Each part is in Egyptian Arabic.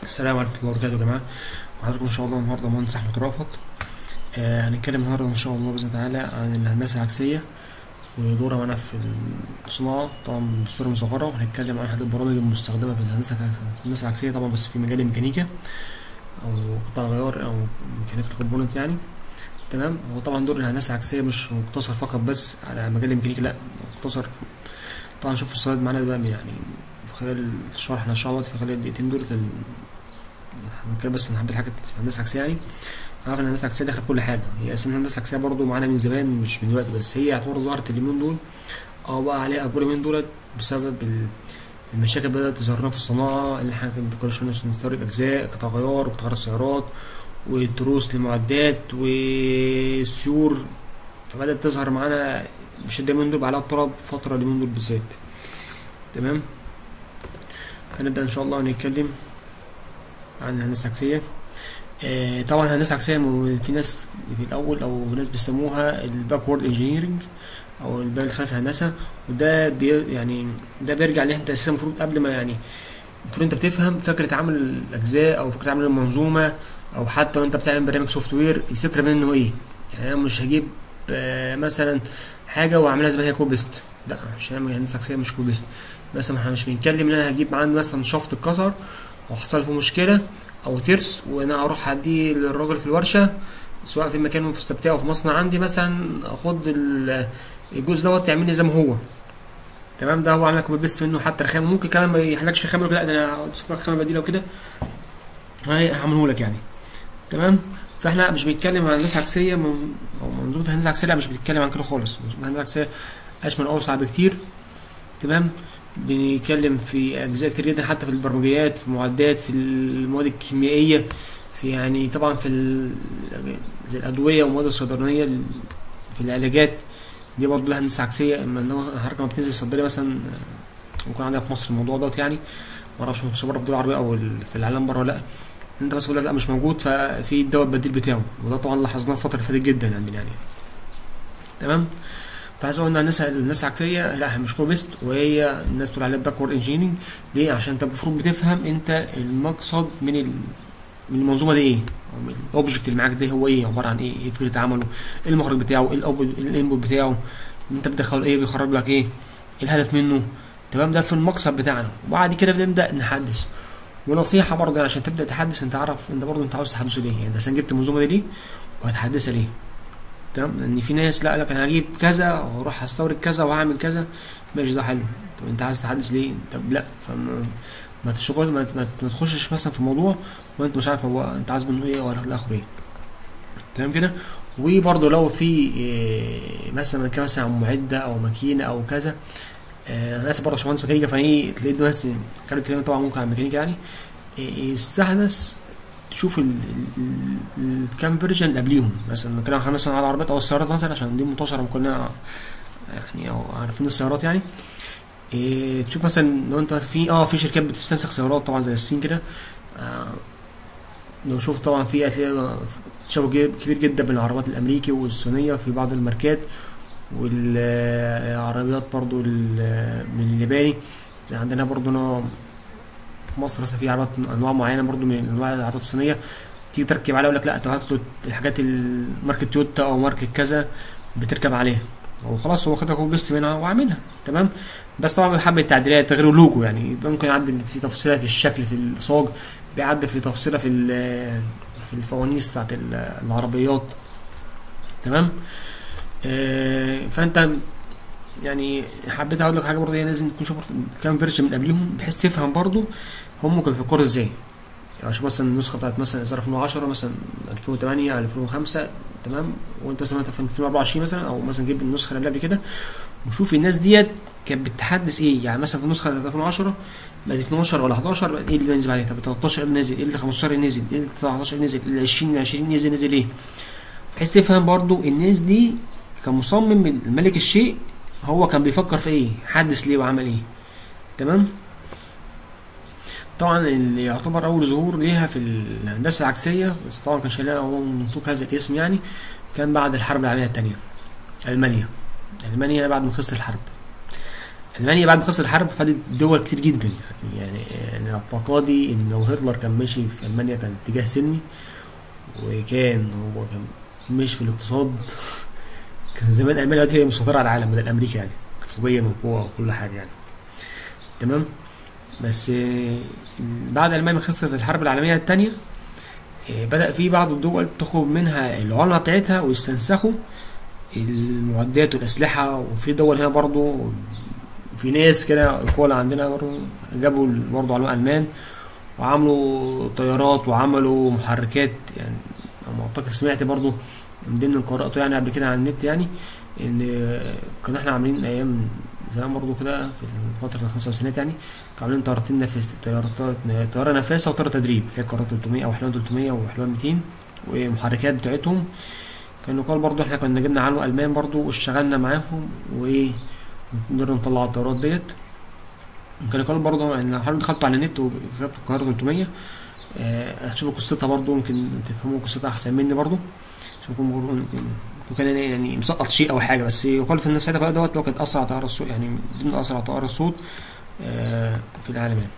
السلام عليكم ورحمة الله وبركاته يا جماعة وحضراتكم إن شاء الله النهاردة مهندس أحمد رافت آه هنتكلم النهاردة إن شاء الله بإذن الله تعالى عن الهندسة العكسية ودورها معانا في الصناعة طبعا بصورة مصغرة وهنتكلم عن أحد البرامج المستخدمة في الهندسة الهندسة العكسية طبعا بس في مجال الميكانيكا أو قطع غيار أو ميكانيكا كومبوننت يعني تمام وطبعا دور الهندسة العكسية مش مقتصر فقط بس على مجال الميكانيكا لأ مقتصر طبعا شوف السلايد معانا بقى يعني خلال الشرح احنا هنشرح دلوقتي في خلال الدقيقتين دول في ال... هنتكلم بس عن حبة حاجات في الهندسة العكسية يعني عارف ان الهندسة العكسية داخلة في كل حاجة هي اساسا الهندسة العكسية برضه معانا من زمان مش من دلوقتي بس هي يعتبر ظهرت اليومين دول او بقى عليها اقوال اليومين دولت بسبب ال... المشاكل بدأت تظهر لنا في الصناعة اللي احنا كل شوية نستورد أجزاء قطع غيار وقطع غيار السيارات وتروس لمعدات وسيور فبدأت تظهر معانا بشدة اليومين دول على الطلب فترة اليومين دول بالذات تمام هنبدأ إن شاء الله نتكلم عن الهندسة العكسية آه طبعا الهندسة العكسية في ناس في الأول أو ناس بيسموها الباكورد انجينيرنج أو الباب الخلفي الهندسة وده بي يعني ده بيرجع إن أنت أساسا المفروض قبل ما يعني المفروض أنت بتفهم فكرة عمل الأجزاء أو فكرة عمل المنظومة أو حتى لو أنت بتعمل برنامج سوفت وير الفكرة منه إيه يعني أنا مش هجيب آه مثلا حاجة وأعملها زي ما هي كوبي بيست لا مش هنعمل هندسة عكسية مش كوبي بيست مثلا احنا مش بنتكلم ان انا هجيب عندي مثلا شفط اتكسر وحصل فيه مشكله او ترس وانا اروح اديه للراجل في الورشه سواء في مكان في السبتيه او في مصنع عندي مثلا اخد الجزء دوت يعمل لي زي ما هو تمام ده هو عامل كوبي بيست منه حتى الخامه ممكن كمان ما يحلكش خامه لا ده انا اشوف لك خامه بديله وكده هعمله لك يعني تمام فاحنا مش بنتكلم عن هندسه عكسيه من او منظومه الهندسه العكسيه لا مش بنتكلم عن كده خالص منظومه الهندسه العكسيه اشمل اوسع بكتير تمام بنتكلم في اجزاء كتير جدا حتى في البرمجيات في المعدات في المواد الكيميائيه في يعني طبعا في زي الادويه والمواد الصيدلانيه في العلاجات دي برضه لها هندسه عكسيه اما ان حضرتك لما بتنزل الصيدليه مثلا ممكن عندنا في مصر الموضوع دوت يعني ما اعرفش مش بره في الدول العربيه او في العالم بره لا انت بس بقول لك لا مش موجود ففي الدواء البديل بتاعه وده طبعا لاحظناه الفتره اللي فاتت جدا عندنا يعني تمام فعايز اقول ان الناس الناس عكسيه لا مش كوبيست وهي الناس بتقول عليها باكورد انجينيرنج ليه عشان انت المفروض بتفهم انت المقصد من ال... من المنظومه دي ايه او من الاوبجكت اللي معاك ده هو ايه عباره عن ايه ايه فكره عمله ايه المخرج بتاعه ايه الانبوت بتاعه انت بتدخل ايه بيخرج لك ايه الهدف منه تمام ده في المقصد بتاعنا وبعد كده بنبدا نحدث ونصيحه برضه عشان تبدا تحدث انت عارف انت برضه انت عاوز تحدثه ليه يعني انت عشان جبت المنظومه دي ليه وهتحدثها ليه تمام لان في ناس لا لك انا هجيب كذا واروح استورد كذا وهعمل كذا ماشي ده حلو طب انت عايز تحدث ليه طب لا فما ما تشغل ما, ما, ما تخشش مثلا في موضوع وانت مش عارف هو انت عايز منه ايه ولا الاخر ايه تمام كده وبرضه لو في إيه مثلا كان مثلا معده او ماكينه او كذا آه انا اسف برضه عشان مهندس ميكانيكا فايه تلاقي بس كان الكلام طبعا ممكن عن الميكانيكا يعني إيه يستحدث تشوف الكام فيرجن اللي قبليهم مثلا نتكلم احنا مثلا على العربيات او السيارات مثلا عشان دي منتشره كلنا يعني او عارفين السيارات يعني إيه تشوف مثلا لو انت في اه في شركات بتستنسخ سيارات طبعا زي الصين كده آه لو شوف طبعا في هتلاقي تشابه كبير جدا بين العربيات الامريكي والصينيه في بعض الماركات والعربيات برضو من الياباني زي عندنا برضو هنا في مصر مثلا في عربيات انواع معينه برضو من انواع العربيات الصينيه تيجي تركب عليها يقول لك لا انت هات له الحاجات ماركه تويوتا او ماركه كذا بتركب عليها وخلاص هو خدها كوبي بيست منها وعاملها تمام بس طبعا حبه تعديلات تغيير اللوجو يعني ممكن يعدل في تفصيله في الشكل في الصاج بيعدل في تفصيله في في الفوانيس بتاعت العربيات تمام آه فانت يعني حبيت اقول لك حاجه برضه هي لازم تكون شوف كام فيرجن من قبليهم بحيث تفهم برضه هم كانوا بيفكروا ازاي يعني شوف مثلا النسخه بتاعت مثلا اصدار 2010 مثلا 2008 2005 تمام وانت مثلا في 2024 مثلا او مثلا جيب النسخه اللي قبل كده وشوف الناس ديت كانت بتحدث ايه يعني مثلا في النسخه بتاعت 2010 بعد 12 ولا 11 ايه اللي بينزل عليه طب 13 اللي نازل ايه اللي 15 نزل ايه اللي 19 نزل ال 20 20 نزل نزل ايه بحيث تفهم برضه الناس دي كمصمم ملك الشيء هو كان بيفكر في ايه حدث ليه وعمل ايه تمام طبعا اللي يعتبر اول ظهور ليها في الهندسه العكسيه بس طبعا كان شايلها هو منطوق هذا الاسم يعني كان بعد الحرب العالميه الثانيه المانيا المانيا بعد ما خلصت الحرب المانيا بعد ما خسر الحرب فادت دول كتير جدا يعني يعني يعني اعتقادي ان لو هتلر كان ماشي في المانيا كان اتجاه سلمي وكان هو كان ماشي في الاقتصاد كان زمان المانيا دلوقتي هي مسيطره على العالم بدل امريكا يعني اقتصاديا وقوه وكل حاجه يعني تمام بس آه، بعد المانيا ما خسرت الحرب العالميه الثانيه بدا في بعض الدول تاخد منها العمله بتاعتها ويستنسخوا المعدات والاسلحه وفي دول هنا برضو في ناس كده القوى اللي عندنا برضو جابوا برضو علماء المان وعملوا طيارات وعملوا محركات يعني انا اعتقد سمعت برضو من ضمن قراءته يعني قبل كده على النت يعني ان كنا احنا عاملين ايام زمان برضو كده في فترة الخمسينات يعني كانوا عاملين طيارتين نفس طيارات طيارة نفاثة وطيارة تدريب اللي هي قارات 300 أو حلوان 300 وحلوان 200 ومحركات بتاعتهم كانوا قال برضو احنا كنا جبنا عنه ألمان برضو واشتغلنا معاهم وإيه قدرنا نطلع الطيارات ديت كان قال برضو ان حضرتك دخلتوا على النت وكتبتوا القاهرة 300 آه، هتشوفوا قصتها برضو ممكن تفهموا قصتها أحسن مني برضو عشان يكون ممكن وكان يعني مسقط شيء او حاجه بس يقال في نفس الوقت دوت لو كانت اسرع طائره الصوت يعني ضمن اسرع طائره الصوت آه، في العالم يعني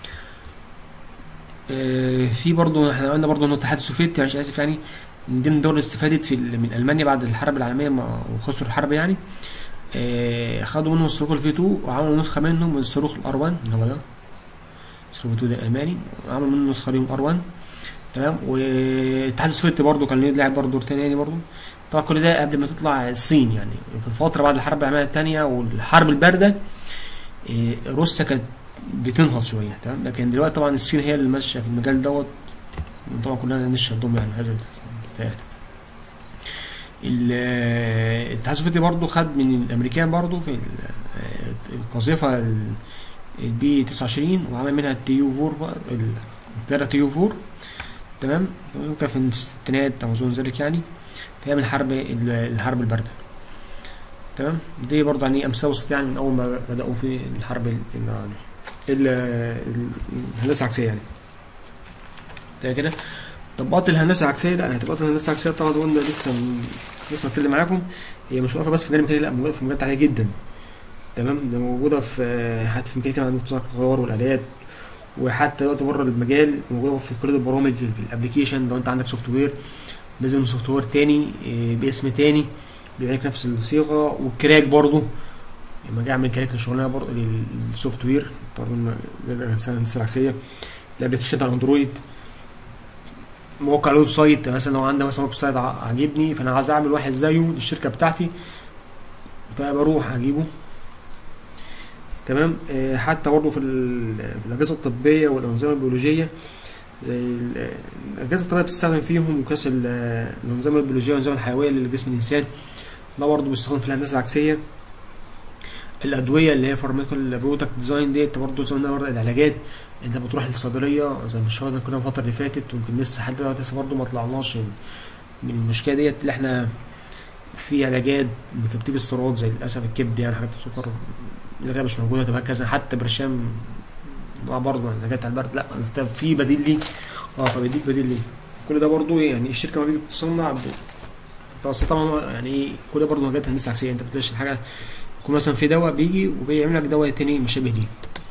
آه، في برضه احنا قلنا برضه ان الاتحاد السوفيتي يعني مش اسف يعني من ضمن الدول اللي استفادت في ال- من المانيا بعد الحرب العالميه ما وخسروا الحرب يعني آه، خدوا منهم الصاروخ الفي 2 وعملوا نسخه منهم من الصاروخ الار 1 اللي هو ده الصاروخ الفي 2 ده الالماني وعملوا منه نسخه ليهم ار 1 تمام والاتحاد السوفيتي برضه كان ليه لاعب برضه دور تاني برضه طبعا كل ده قبل ما تطلع الصين يعني في الفترة بعد الحرب العالمية التانية والحرب الباردة إيه، روسيا كانت بتنهض شوية تمام لكن دلوقتي طبعا الصين هي اللي ماشية في المجال دوت طبعا كلنا نشهد دوم يعني هذا الفعل ال- الاتحاد السوفيتي برضه خد من الامريكان برضه في ال- القاذفة ال- البي 29 وعمل منها التيو 4 بقى، ال- الطيارة تيو 4 تمام كان في الستينات او اظن ذلك يعني في ايام الحرب ال- الحرب البارده تمام دي برضه يعني امثله بسيطه يعني من اول ما بداوا في الحرب ال- ال- ال- ال- الهندسه العكسيه يعني ده كده تطبيقات الهندسه العكسيه لا تطبيقات الهندسه العكسيه طبعا زي ما قلنا لسه لسه بتكلم معاكم هي مش واقفه بس في مجال الميكانيكا لا موجوده في مجالات عاليه جدا تمام ده موجوده في حتى في ميكانيكا عند تصنيع القطار والالات وحتى دلوقتي بره المجال موجوده في كل البرامج في الابلكيشن لو انت عندك سوفت وير لازم سوفت وير تاني إيه، باسم تاني بيبقى لك نفس الصيغه والكراك برضه لما اجي اعمل كراك للشغلانه برضه للسوفت وير طبعا من الهندسه العكسيه الابلكيشن بتاع الاندرويد موقع الويب سايت مثلا لو عندي مثلا ويب سايت ع- عاجبني فانا عايز اعمل واحد زيه للشركه بتاعتي فبروح اجيبه تمام آه، حتى برضه في ال- في الاجهزه الطبيه والانظمه البيولوجيه زي ال- الاجهزه الطبيه بتستخدم فيهم وكاس ال- الانظمه البيولوجيه والانظمه الحيويه لجسم الانسان ده برضه بيستخدم في الهندسه العكسيه الادويه اللي هي فارماكال برودكت ديزاين ديت برضه زي ما قلنا برضه العلاجات انت بتروح للصيدليه زي ما اشتغلنا كنا الفتره اللي فاتت ويمكن لسه لحد دلوقتي لسه برضه ما طلعناش من من المشكله ديت اللي احنا في علاجات بتيجي استيراد زي للاسف الكبد يعني حاجات السكر اللي هي مش موجوده تبقى كذا حتى برشام اه برضه علاجات على البرد لا انت في بديل ليه اه فبيديك بديل ليه كل ده برضه يعني الشركه ما بتيجي بتصنع ب- بس طبعا يعني ايه كل ده برضه حاجات هندسه عكسيه انت بتلاقيش الحاجه يكون مثلا في دواء بيجي وبيعمل لك دواء تاني مشابه ليه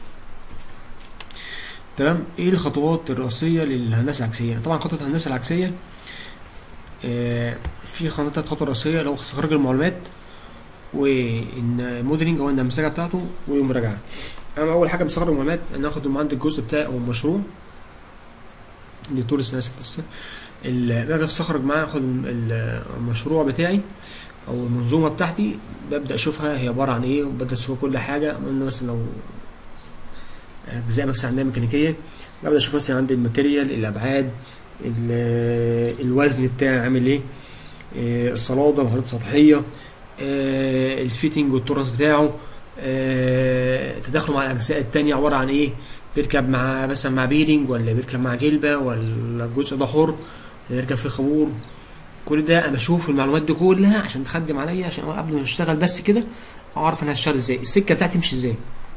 تمام ايه الخطوات الرئيسيه للهندسه العكسيه طبعا خطوه الهندسه العكسيه آه في خطوات خطوه رئيسيه اللي هو استخراج المعلومات والموديلنج او النمذجه بتاعته والمراجعه انا اول حاجه بستخرج المعلومات ان اخد من عند الجزء بتاعي او المشروع دي طول السنه اسف لسه ال- باجي استخرج معاه اخد ال- المشروع بتاعي او المنظومه بتاعتي ببدا اشوفها هي عباره عن ايه وببدا اشوف كل حاجه قلنا مثلا لو اجزاء مثلا عندنا ميكانيكيه ببدا اشوف مثلا عندي الماتيريال الابعاد ال- الوزن بتاعي عامل ايه إيه، الصلاده الحالات السطحيه آه، الفيتنج والتورنس بتاعه آه، تداخله مع الاجزاء التانية عباره عن ايه بيركب مع مثلا مع بيرنج ولا بيركب مع جلبه ولا الجزء ده حر ولا بيركب فيه خابور كل ده انا بشوف المعلومات دي كلها عشان تخدم عليا عشان قبل ما اشتغل بس كده اعرف انا هشتغل ازاي السكه بتاعتي تمشي ازاي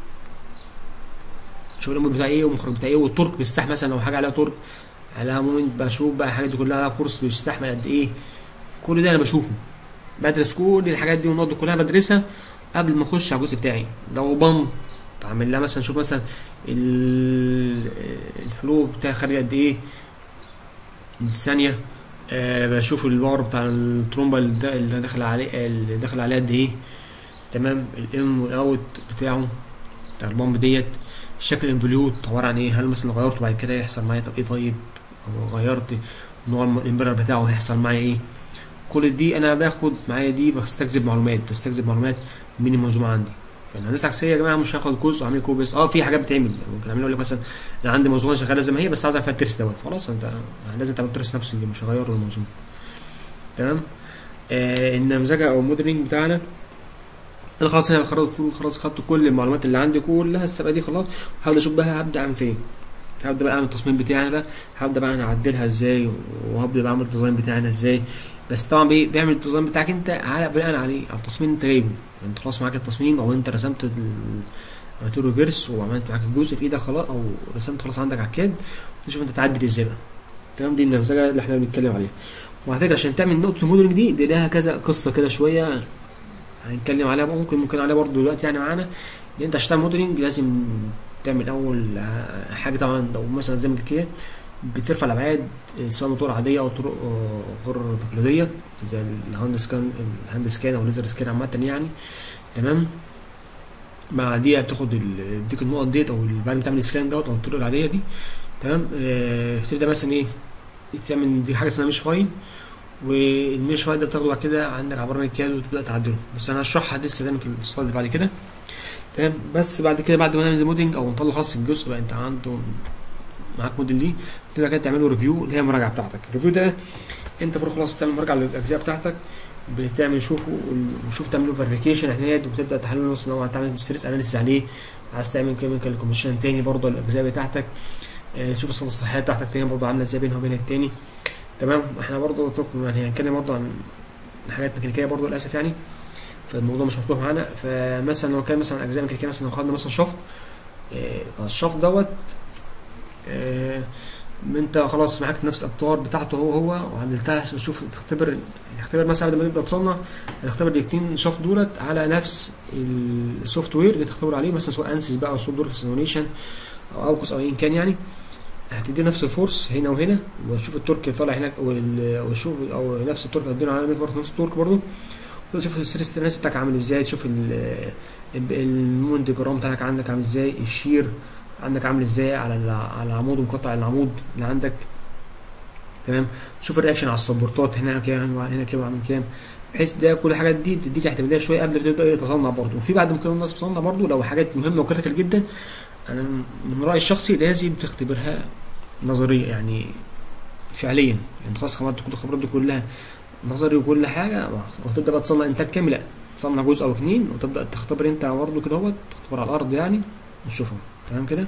شوف الامور بتاعي ايه والمخرج بتاعي ايه والتورك بيستحمل مثلا لو حاجه عليها تورك عليها مومنت بشوف بقى الحاجات دي كلها عليها كورس بيستحمل قد ايه كل ده انا بشوفه بدرس كل الحاجات دي والنقط دي كلها بدرسها قبل ما اخش على الجزء بتاعي لو بامب بعمل لها مثلا شوف مثلا ال- الفلو بتاعي خارج قد ايه الثانيه آه بشوف الباور بتاع الترومبه اللي دا- اللي داخل عليه اللي داخل عليها قد ايه تمام الام والاوت بتاعه بتاع البامب ديت شكل الانفليوت عباره عن ايه هل مثلا غيرته بعد كده يحصل معايا طب ايه طيب او غيرت نوع الم- الامبرر بتاعه هيحصل معايا ايه كل دي انا باخد معايا دي بستجذب معلومات بستجذب معلومات من المنظومه عندي فالهندسه العكسيه يا جماعه مش هاخد جزء واعمل كوبي بس اه في حاجات بتتعمل ممكن اعمل اقول لك مثلا انا عندي منظومه شغاله زي ما هي بس عايز اعمل فيها الترس دوت خلاص انت لازم تعمل ترس نفسي مش هغير المنظومه تمام آه النمذجه او الموديلنج بتاعنا انا خلاص انا خلاص خلاص خدت كل المعلومات اللي عندي كلها السابقه دي خلاص هبدا اشوف بقى هبدا اعمل فين هبدا بقى اعمل التصميم بتاعي بقى هبدا بقى انا اعدلها ازاي وهبدا بقى اعمل الديزاين بتاعنا ازاي بس طبعا بي- بيعمل الديزاين بتاعك انت على بناء عليه على التصميم اللي انت جايبه يعني انت خلاص معاك التصميم او انت رسمت ال- عملت له ريفيرس وعملت معاك الجزء في ايدك خلاص او رسمت خلاص عندك على الكاد تشوف انت تعدل ازاي بقى تمام دي النمذجه اللي احنا بنتكلم عليها وعلى فكره عشان تعمل نقطه الموديلنج دي دي لها كذا قصه كده شويه هنتكلم عليها بقى ممكن ممكن عليها برضه دلوقتي يعني معانا ان انت عشان تعمل موديلنج لازم تعمل اول آه، حاجه طبعا لو مثلا زي ما قلت كده بترفع الابعاد آه، سواء بطرق عاديه او طرق آه، غير تقليديه زي الهاند سكان الهاند سكان او الليزر سكان عامه يعني تمام مع دي بتاخد ال- بتديك النقط ديت او ال- بعد ما تعمل السكان دوت او الطرق العاديه دي تمام آه تبدا مثلا ايه تعمل دي حاجه اسمها مش فايل والمش فايل ده بتاخده بعد كده عندك على برنامج كاد وتبدا تعدله بس انا هشرحها لسه تاني في السلايد اللي بعد كده تمام بس بعد كده بعد ما نعمل موديلنج او نطلع خلاص الجزء بقى انت عنده معاك موديل دي تبدا كده تعمله ريفيو اللي هي المراجعه بتاعتك الريفيو ده انت المفروض خلاص تعمل مراجعه للاجزاء بتاعتك بتعمل شوفه وشوف تعمل له فيريفيكيشن اعتماد وبتبدا تحلل مثلا لو هتعمل ستريس اناليسيس عليه عايز تعمل كيميكال كومبوزيشن تاني برضه الاجزاء بتاعتك آه، تشوف الصوت الصحيه بتاعتك تاني برضه عامله ازاي بينها وبين التاني تمام احنا برضه طب- يعني هنتكلم برضه عن حاجات ميكانيكيه برضه للاسف يعني فالموضوع مش مفتوح معانا فمثلا لو كان مثلا اجزاء ميكانيكيه مثلا لو خدنا مثلا شفط آه، الشفط دوت آه، انت خلاص معاك نفس الاقطار بتاعته هو هو وعدلتها عشان تشوف تختبر يعني اختبر مثلا قبل ما تبدا تصنع هتختبر الاثنين شفط دولت على نفس السوفت وير اللي تختبر عليه مثلا سواء انسys بقى او سوفت وير سيموليشن او اوكس او ايا كان يعني هتدي نفس الفورس هنا وهنا وشوف التورك اللي طالع هناك وال- وشوف او نفس التورك هتديله على برضه نفس التورك برضه تشوف الستريس تنس بتاعك عامل ازاي تشوف ال- ال- الموند جرام بتاعك عندك عامل ازاي الشير عندك عامل ازاي على الع- على العمود ومقطع العمود اللي عندك تمام تشوف الرياكشن على السبورتات هنا كام هنا كام عامل كام بحيث ده كل الحاجات دي بتديك اعتماديه شويه قبل ما تبدا إيه تصنع برضه وفي بعد ما كل الناس بتصنع برضه لو حاجات مهمه وكريتيكال جدا انا من رايي الشخصي لازم تختبرها نظريه يعني فعليا يعني خلاص خبرت كل الخبرات دي كلها نظري وكل حاجه وتبدا بقى تصنع انتاج كامل لا تصنع جزء او اتنين وتبدا تختبر انت برضه كده اهوت تختبر على الارض يعني وتشوفهم تمام كده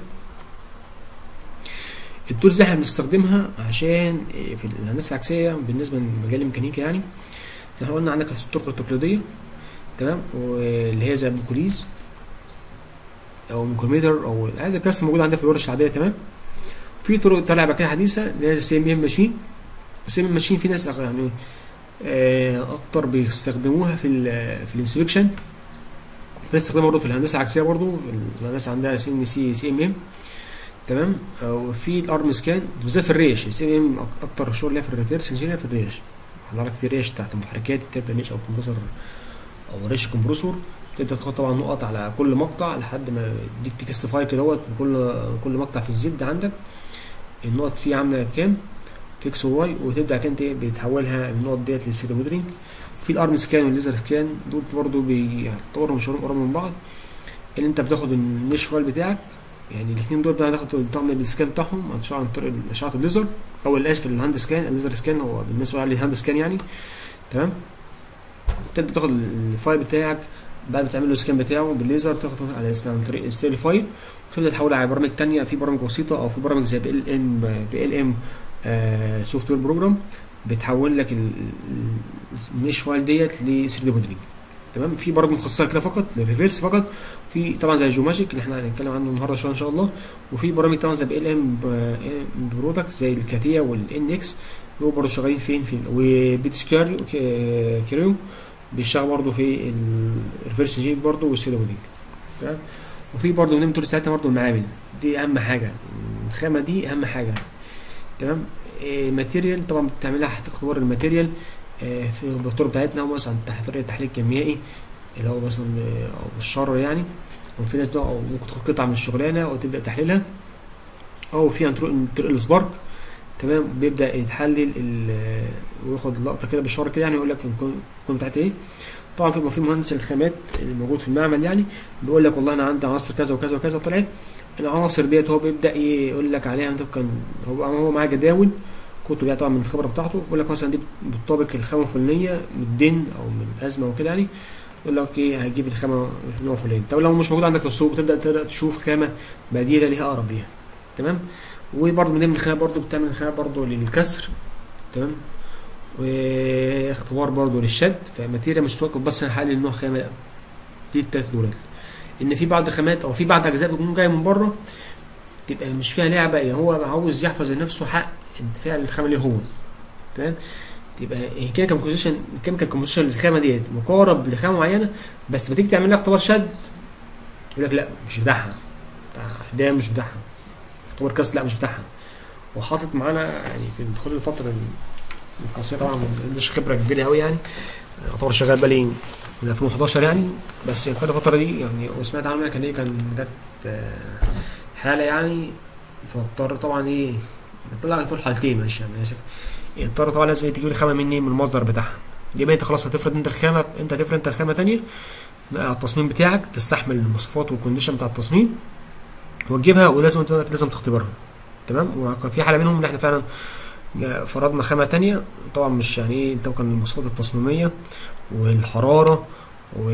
التولز احنا بنستخدمها عشان إيه، في الهندسه العكسيه بالنسبه لمجال الميكانيكا يعني زي ما قلنا عندك الطرق التقليديه تمام واللي هي زي البوكوليز او ميكروميتر او هذا الكاس موجود عندنا في الورش العاديه تمام في طرق طالعه بقى كده حديثه اللي هي السي ام ام ماشين السي ام ماشين في ناس يعني آه، اكتر بيستخدموها في ال في الانسبكشن بنستخدمها برضه في الهندسه العكسيه برضه الناس عندها سي ان سي سي ام ام تمام وفي الارم سكان بالذات في الريش السي ام اكتر شغل ليها في الريفيرس انجينير في الريش حضرتك في ريش تحت محركات التربل ميش او كمبرسور او ريش كومبرسور تبدا تاخد طبعا نقط على كل مقطع لحد ما يديك تكستفاي كده دوت كل كل مقطع في الزد عندك النقط فيه عامله كام في اكس وواي وتبدا كانت ايه بتحولها النقط ديت للسيري موديلنج في الارم سكان والليزر سكان دول برضو بيعتبروا مشهورين قريب من بعض ان انت بتاخد النيش فايل بتاعك يعني الاثنين دول بقى تاخد تعمل السكان بتاعهم عن عن طريق اشعه الليزر او اسف الهاند سكان الليزر سكان هو بالنسبه للهاند سكان يعني تمام تبدا تاخد الفايل بتاعك بعد ما تعمل له السكان بتاعه بالليزر تاخد على عن طريق ستيل فايل وتبدا تحولها على برامج تانية في برامج بسيطه او في برامج زي بي ال ام بي ال ام سوفت وير بروجرام بتحول لك الميش فايل ديت ل 3 دي موديلنج تمام في برامج متخصصه كده فقط للريفيرس فقط في طبعا زي جوماجيك اللي احنا هنتكلم عنه النهارده شويه ان شاء الله وفي برامج طبعا زي بي ال ام برودكت زي الكاتيا والان اكس دول برضه شغالين فين في وبيتس كاريو كاريو بيشتغل برضه في الريفرس جيب برضه والسيلو موديل تمام وفي برضه من التولز بتاعتنا برضه المعامل دي اهم حاجه الخامه دي اهم حاجه تمام إيه ماتيريال طبعا بتعملها تحت اختبار الماتيريال إيه في الدكتور بتاعتنا او مثلا تحت طريقه التحليل الكيميائي اللي هو مثلا إيه، او بالشر يعني وفي ناس بقى أو ممكن تاخد قطعه من الشغلانه وتبدا تحليلها او في عن طريق طريق السبارك تمام بيبدا يتحلل ال- وياخد لقطه كده بالشر كده يعني يقول لك الكون الكون بتاعت ايه طبعا في في مهندس الخامات اللي موجود في المعمل يعني بيقول لك والله انا عندي عناصر كذا وكذا وكذا طلعت العناصر ديت هو بيبدا إيه يقول لك عليها انت كان هو هو معاه جداول كتب يعني طبعا من الخبره بتاعته بيقول لك مثلا دي بتطابق الخامه الفلانيه من الدين او من الازمه وكده يعني يقول لك ايه هتجيب الخامه النوع فلاني طب لو مش موجود عندك في السوق بتبدا تبدا تشوف خامه بديله ليها اقرب ليها تمام وبرضه من ضمن الخامات برضه بتعمل خامه برضه للكسر تمام واختبار برضه للشد فماتيريال مش توقف بس انا هحلل نوع خامه لا دي التلات دولار ان في بعض الخامات او في بعض اجزاء بتكون جايه من بره تبقى مش فيها لعبه يعني هو عاوز يحفظ لنفسه حق انتفاع الخامه اللي هو تمام تبقى هي كده كومبوزيشن كيميكال كومبوزيشن للخامه ديت مقارب لخامه معينه بس بتيجي تعمل لها اختبار شد يقول لك لا مش بتاعها بتاع ده مش بتاعها اختبار كاس لا مش بتاعها وحصلت معانا يعني في دخول الفتره القصيره طبعا ما عنديش خبره كبيره قوي يعني اعتبر شغال بقالي من 2011 يعني بس كل الفتره دي يعني وسمعت عنها كان ايه كان جت آه، حاله يعني فاضطر طبعا ايه طلع في الحالتين معلش يعني اسف اضطر طبعا لازم تجيب الخامه مني من المصدر بتاعها يبقى انت خلاص هتفرض انت الخامه انت هتفرض انت الخامه تانية على التصميم بتاعك تستحمل المواصفات والكونديشن بتاع التصميم وتجيبها ولازم انت لازم تختبرها تمام وكان في حاله منهم ان احنا فعلا فرضنا خامه تانية طبعا مش يعني ايه طبعا المواصفات التصميميه والحراره و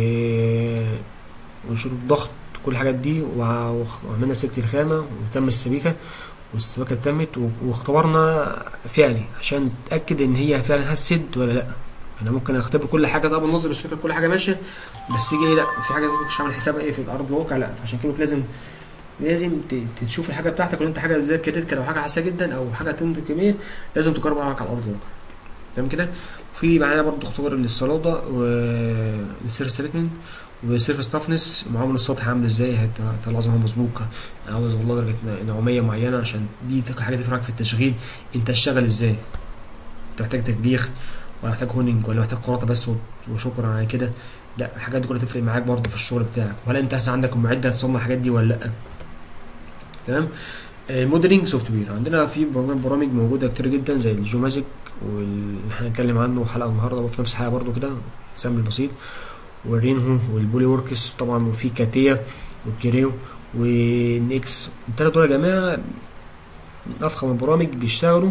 وشروط الضغط كل الحاجات دي وع- وعملنا سيفتي الخامه وتم السبيكه والسباكه تمت و- واختبرنا فعلي عشان نتاكد ان هي فعلا هتسد ولا لا انا ممكن اختبر كل حاجه طبعا نظر السبيكه كل حاجه ماشيه بس يجي إيه لا في حاجه ممكن مش عامل حسابها ايه في الارض الواقع لا فعشان كده لازم لازم ت- تشوف الحاجه بتاعتك لو انت حاجه زي كريتيكال او حاجه حساسه جدا او حاجه تنتج كميه لازم تجرب معاك على ارض الواقع تمام كده في معانا برضو اختبار للصلاده والسيرفس تريتمنت والسيرفس تافنس معامل السطح عامل ازاي هت- هل العظمه مسبوكه عاوز والله درجه نعوميه معينه عشان دي تك- حاجه تفرق معاك في التشغيل انت تشتغل ازاي انت محتاج تكبيخ ولا محتاج هونينج ولا محتاج خراطه بس وت- وشكرا على كده لا الحاجات دي كلها تفرق معاك برضه في الشغل بتاعك ولا انت اصلا عندك المعده تصنع الحاجات دي ولا لا تمام الموديلنج سوفت وير عندنا في برامج برامج موجوده كتير جدا زي الجيوماجيك واللي احنا هنتكلم عنه حلقه النهارده وفي نفس الحلقه برضه كده سامبل بسيط والرينهو والبولي وركس طبعا وفي كاتيا والكيريو ونيكس التلات دول يا جماعه من افخم البرامج بيشتغلوا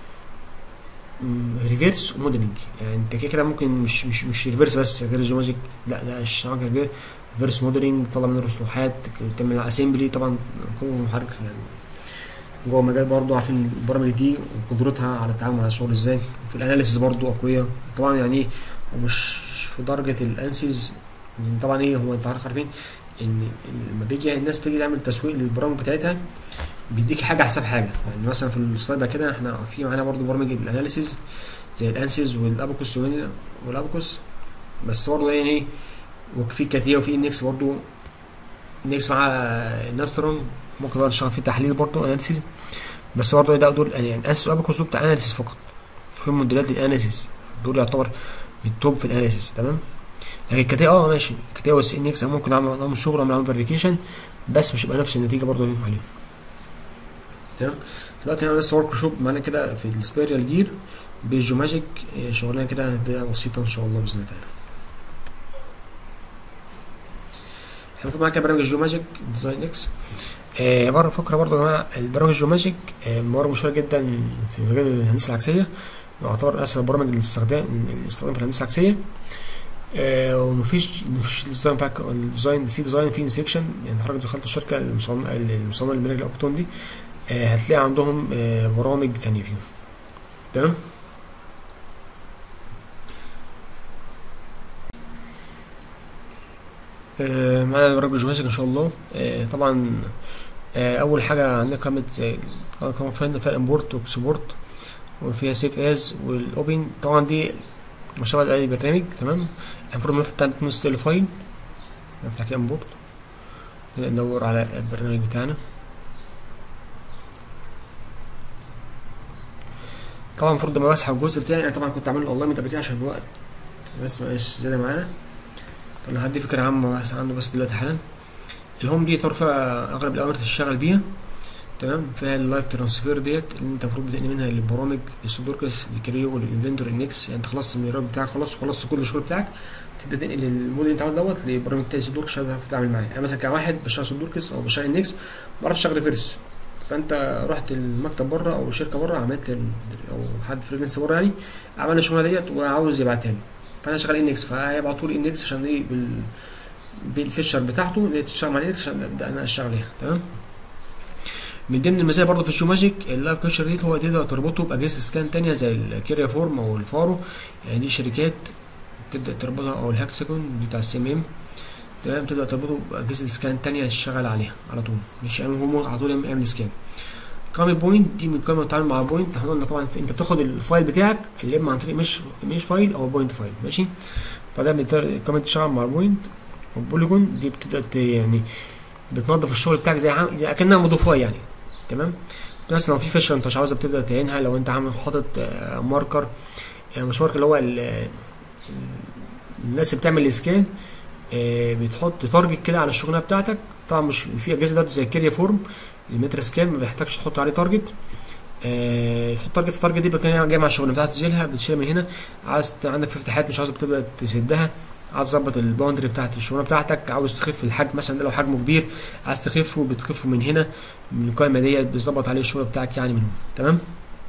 ريفيرس وموديلنج يعني انت كده كده ممكن مش مش مش ريفيرس بس غير الجيوماجيك لا ده اشتغل ريفيرس موديلنج طلع منه رسومات تعمل اسمبلي طبعا قوه محرك يعني جوه المجال برضه عارفين البرامج دي وقدرتها على التعامل مع الشغل ازاي في الاناليسيس برضه اقوياء طبعا يعني ايه ومش في درجه الانسيز يعني طبعا ايه هو انت عارف عارفين ان لما بيجي الناس بتيجي تعمل تسويق للبرامج بتاعتها بيديك حاجه حساب حاجه يعني مثلا في السلايد ده كده احنا في معانا برضو برامج الاناليسيز زي الانسيز والابوكوس والابوكوس بس برضه يعني ايه وفي كاتيا وفي انكس برضو انكس مع ناسترون ممكن برضه تشتغل فيه تحليل برضه اناليسيز بس برضه ده دول يعني اناليسيس وابوكوس دول بتاع اناليسيس فقط في موديلات الاناليسيس دول يعتبر من التوب في الاناليسيس تمام لكن الكاتيا اه ماشي الكاتيا والسي ان اكس ممكن اعمل اعمل شغل اعمل اعمل فيريفيكيشن بس مش هيبقى نفس النتيجه برضه عليهم تمام دلوقتي انا لسه ورك شوب معانا كده في السبيريال جير بالجوماجيك شغلانه كده هتبقى بسيطه ان شاء الله باذن الله تعالى احنا معانا كده برنامج الجوماجيك ديزاين اكس آه بره فكره برضه يا جماعه البرامج الجوماجيك آه برامج مشهوره جدا في مجال الهندسه العكسيه يعتبر اسهل البرامج الاستخدام الاستخدام في الهندسه العكسيه آه ومفيش مفيش ديزاين باك الديزاين في ديزاين في انسكشن يعني حضرتك دخلت الشركه المصنع المصنع للمناهج الاوكتون دي آه هتلاقي عندهم آه برامج تانية فيهم تمام آه معانا برامج جوازك ان شاء الله آه طبعا آه اول حاجه عندنا قائمه قائمه فيها فيها امبورت واكسبورت وفيها سيف از والاوبن طبعا دي مشابه لاي برنامج تمام المفروض الملف بتاعنا يكون ستيل فايل نفتح كده امبورت نبدأ ندور على البرنامج بتاعنا طبعا المفروض لما بسحب الجزء بتاعي انا طبعا كنت عامله اونلاين قبل كده عشان الوقت بس مبقاش زيادة معانا فانا هدي فكرة عامة بس عنه بس دلوقتي حالا الهوم دي طرفة اغلب الاوامر تشتغل بيها تمام فيها اللايف ترانسفير ديت اللي انت المفروض بتنقل منها للبرامج للسودوركس للكريو للانفنتور انكس يعني انت خلصت من الراب بتاعك خلاص وخلصت كل الشغل بتاعك تبدا تنقل المود اللي انت عامله دوت لبرامج تاني سودوركس عشان تعرف تتعامل معاه يعني مثلا كواحد بشتغل سودوركس او بشتغل انكس ما بعرفش اشتغل ريفرس فانت رحت المكتب بره او الشركه بره عملت ال- او حد فريلانس بره يعني عمل الشغله ديت وعاوز يبعتها لي فانا شغال انكس فهيبعتوا لي انكس عشان ايه بال بالفيشر بتاعته اللي هي تشتغل مع الانكس عشان ابدا انا اشتغل عليها تمام من ضمن المزايا برضه في الشو ماجيك اللايف كابتشر ديت هو تقدر تربطه باجهزه سكان تانية زي الكيريا فورم او الفارو يعني دي شركات تبدا تربطها او الهكسجون دي بتاع السي ام ام تمام تبدا تربطه باجهزه سكان تانية تشتغل عليها على طول مش يعني هم على طول يعمل سكان كامي بوينت دي من كامي بتتعامل مع بوينت احنا قلنا طبعا في- انت بتاخد الفايل بتاعك اللي اما عن طريق مش مش فايل او بوينت فايل ماشي فده بتر- كامي بتشتغل مع بوينت والبوليجون دي بتبدا ت- يعني بتنظف الشغل بتاعك زي عام زي اكنها مضيفاه يعني تمام مثلا لو في فيشر انت مش عاوزها بتبدا تعينها لو انت عامل حاطط آه، ماركر يعني مش ماركر اللي هو ال- ال- الناس اللي بتعمل الاسكان آه، بتحط تارجت كده على الشغلانه بتاعتك طبعا مش في اجهزه دلوقتي زي الكيريا فورم المتر سكان ما بيحتاجش تحط عليه تارجت آه، تحط تارجت في التارجت دي بقى جاي مع الشغل بتاعت تسجيلها بتشيلها من هنا عايز ت- عندك في افتتاحات مش عاوز بتبدا تسدها عايز تظبط الباوندري بتاعت الشغلانه بتاعتك عاوز تخف الحجم مثلا ده لو حجمه كبير عايز تخفه بتخفه من هنا من القائمه ديت بتظبط عليه الشغل بتاعك يعني منهم تمام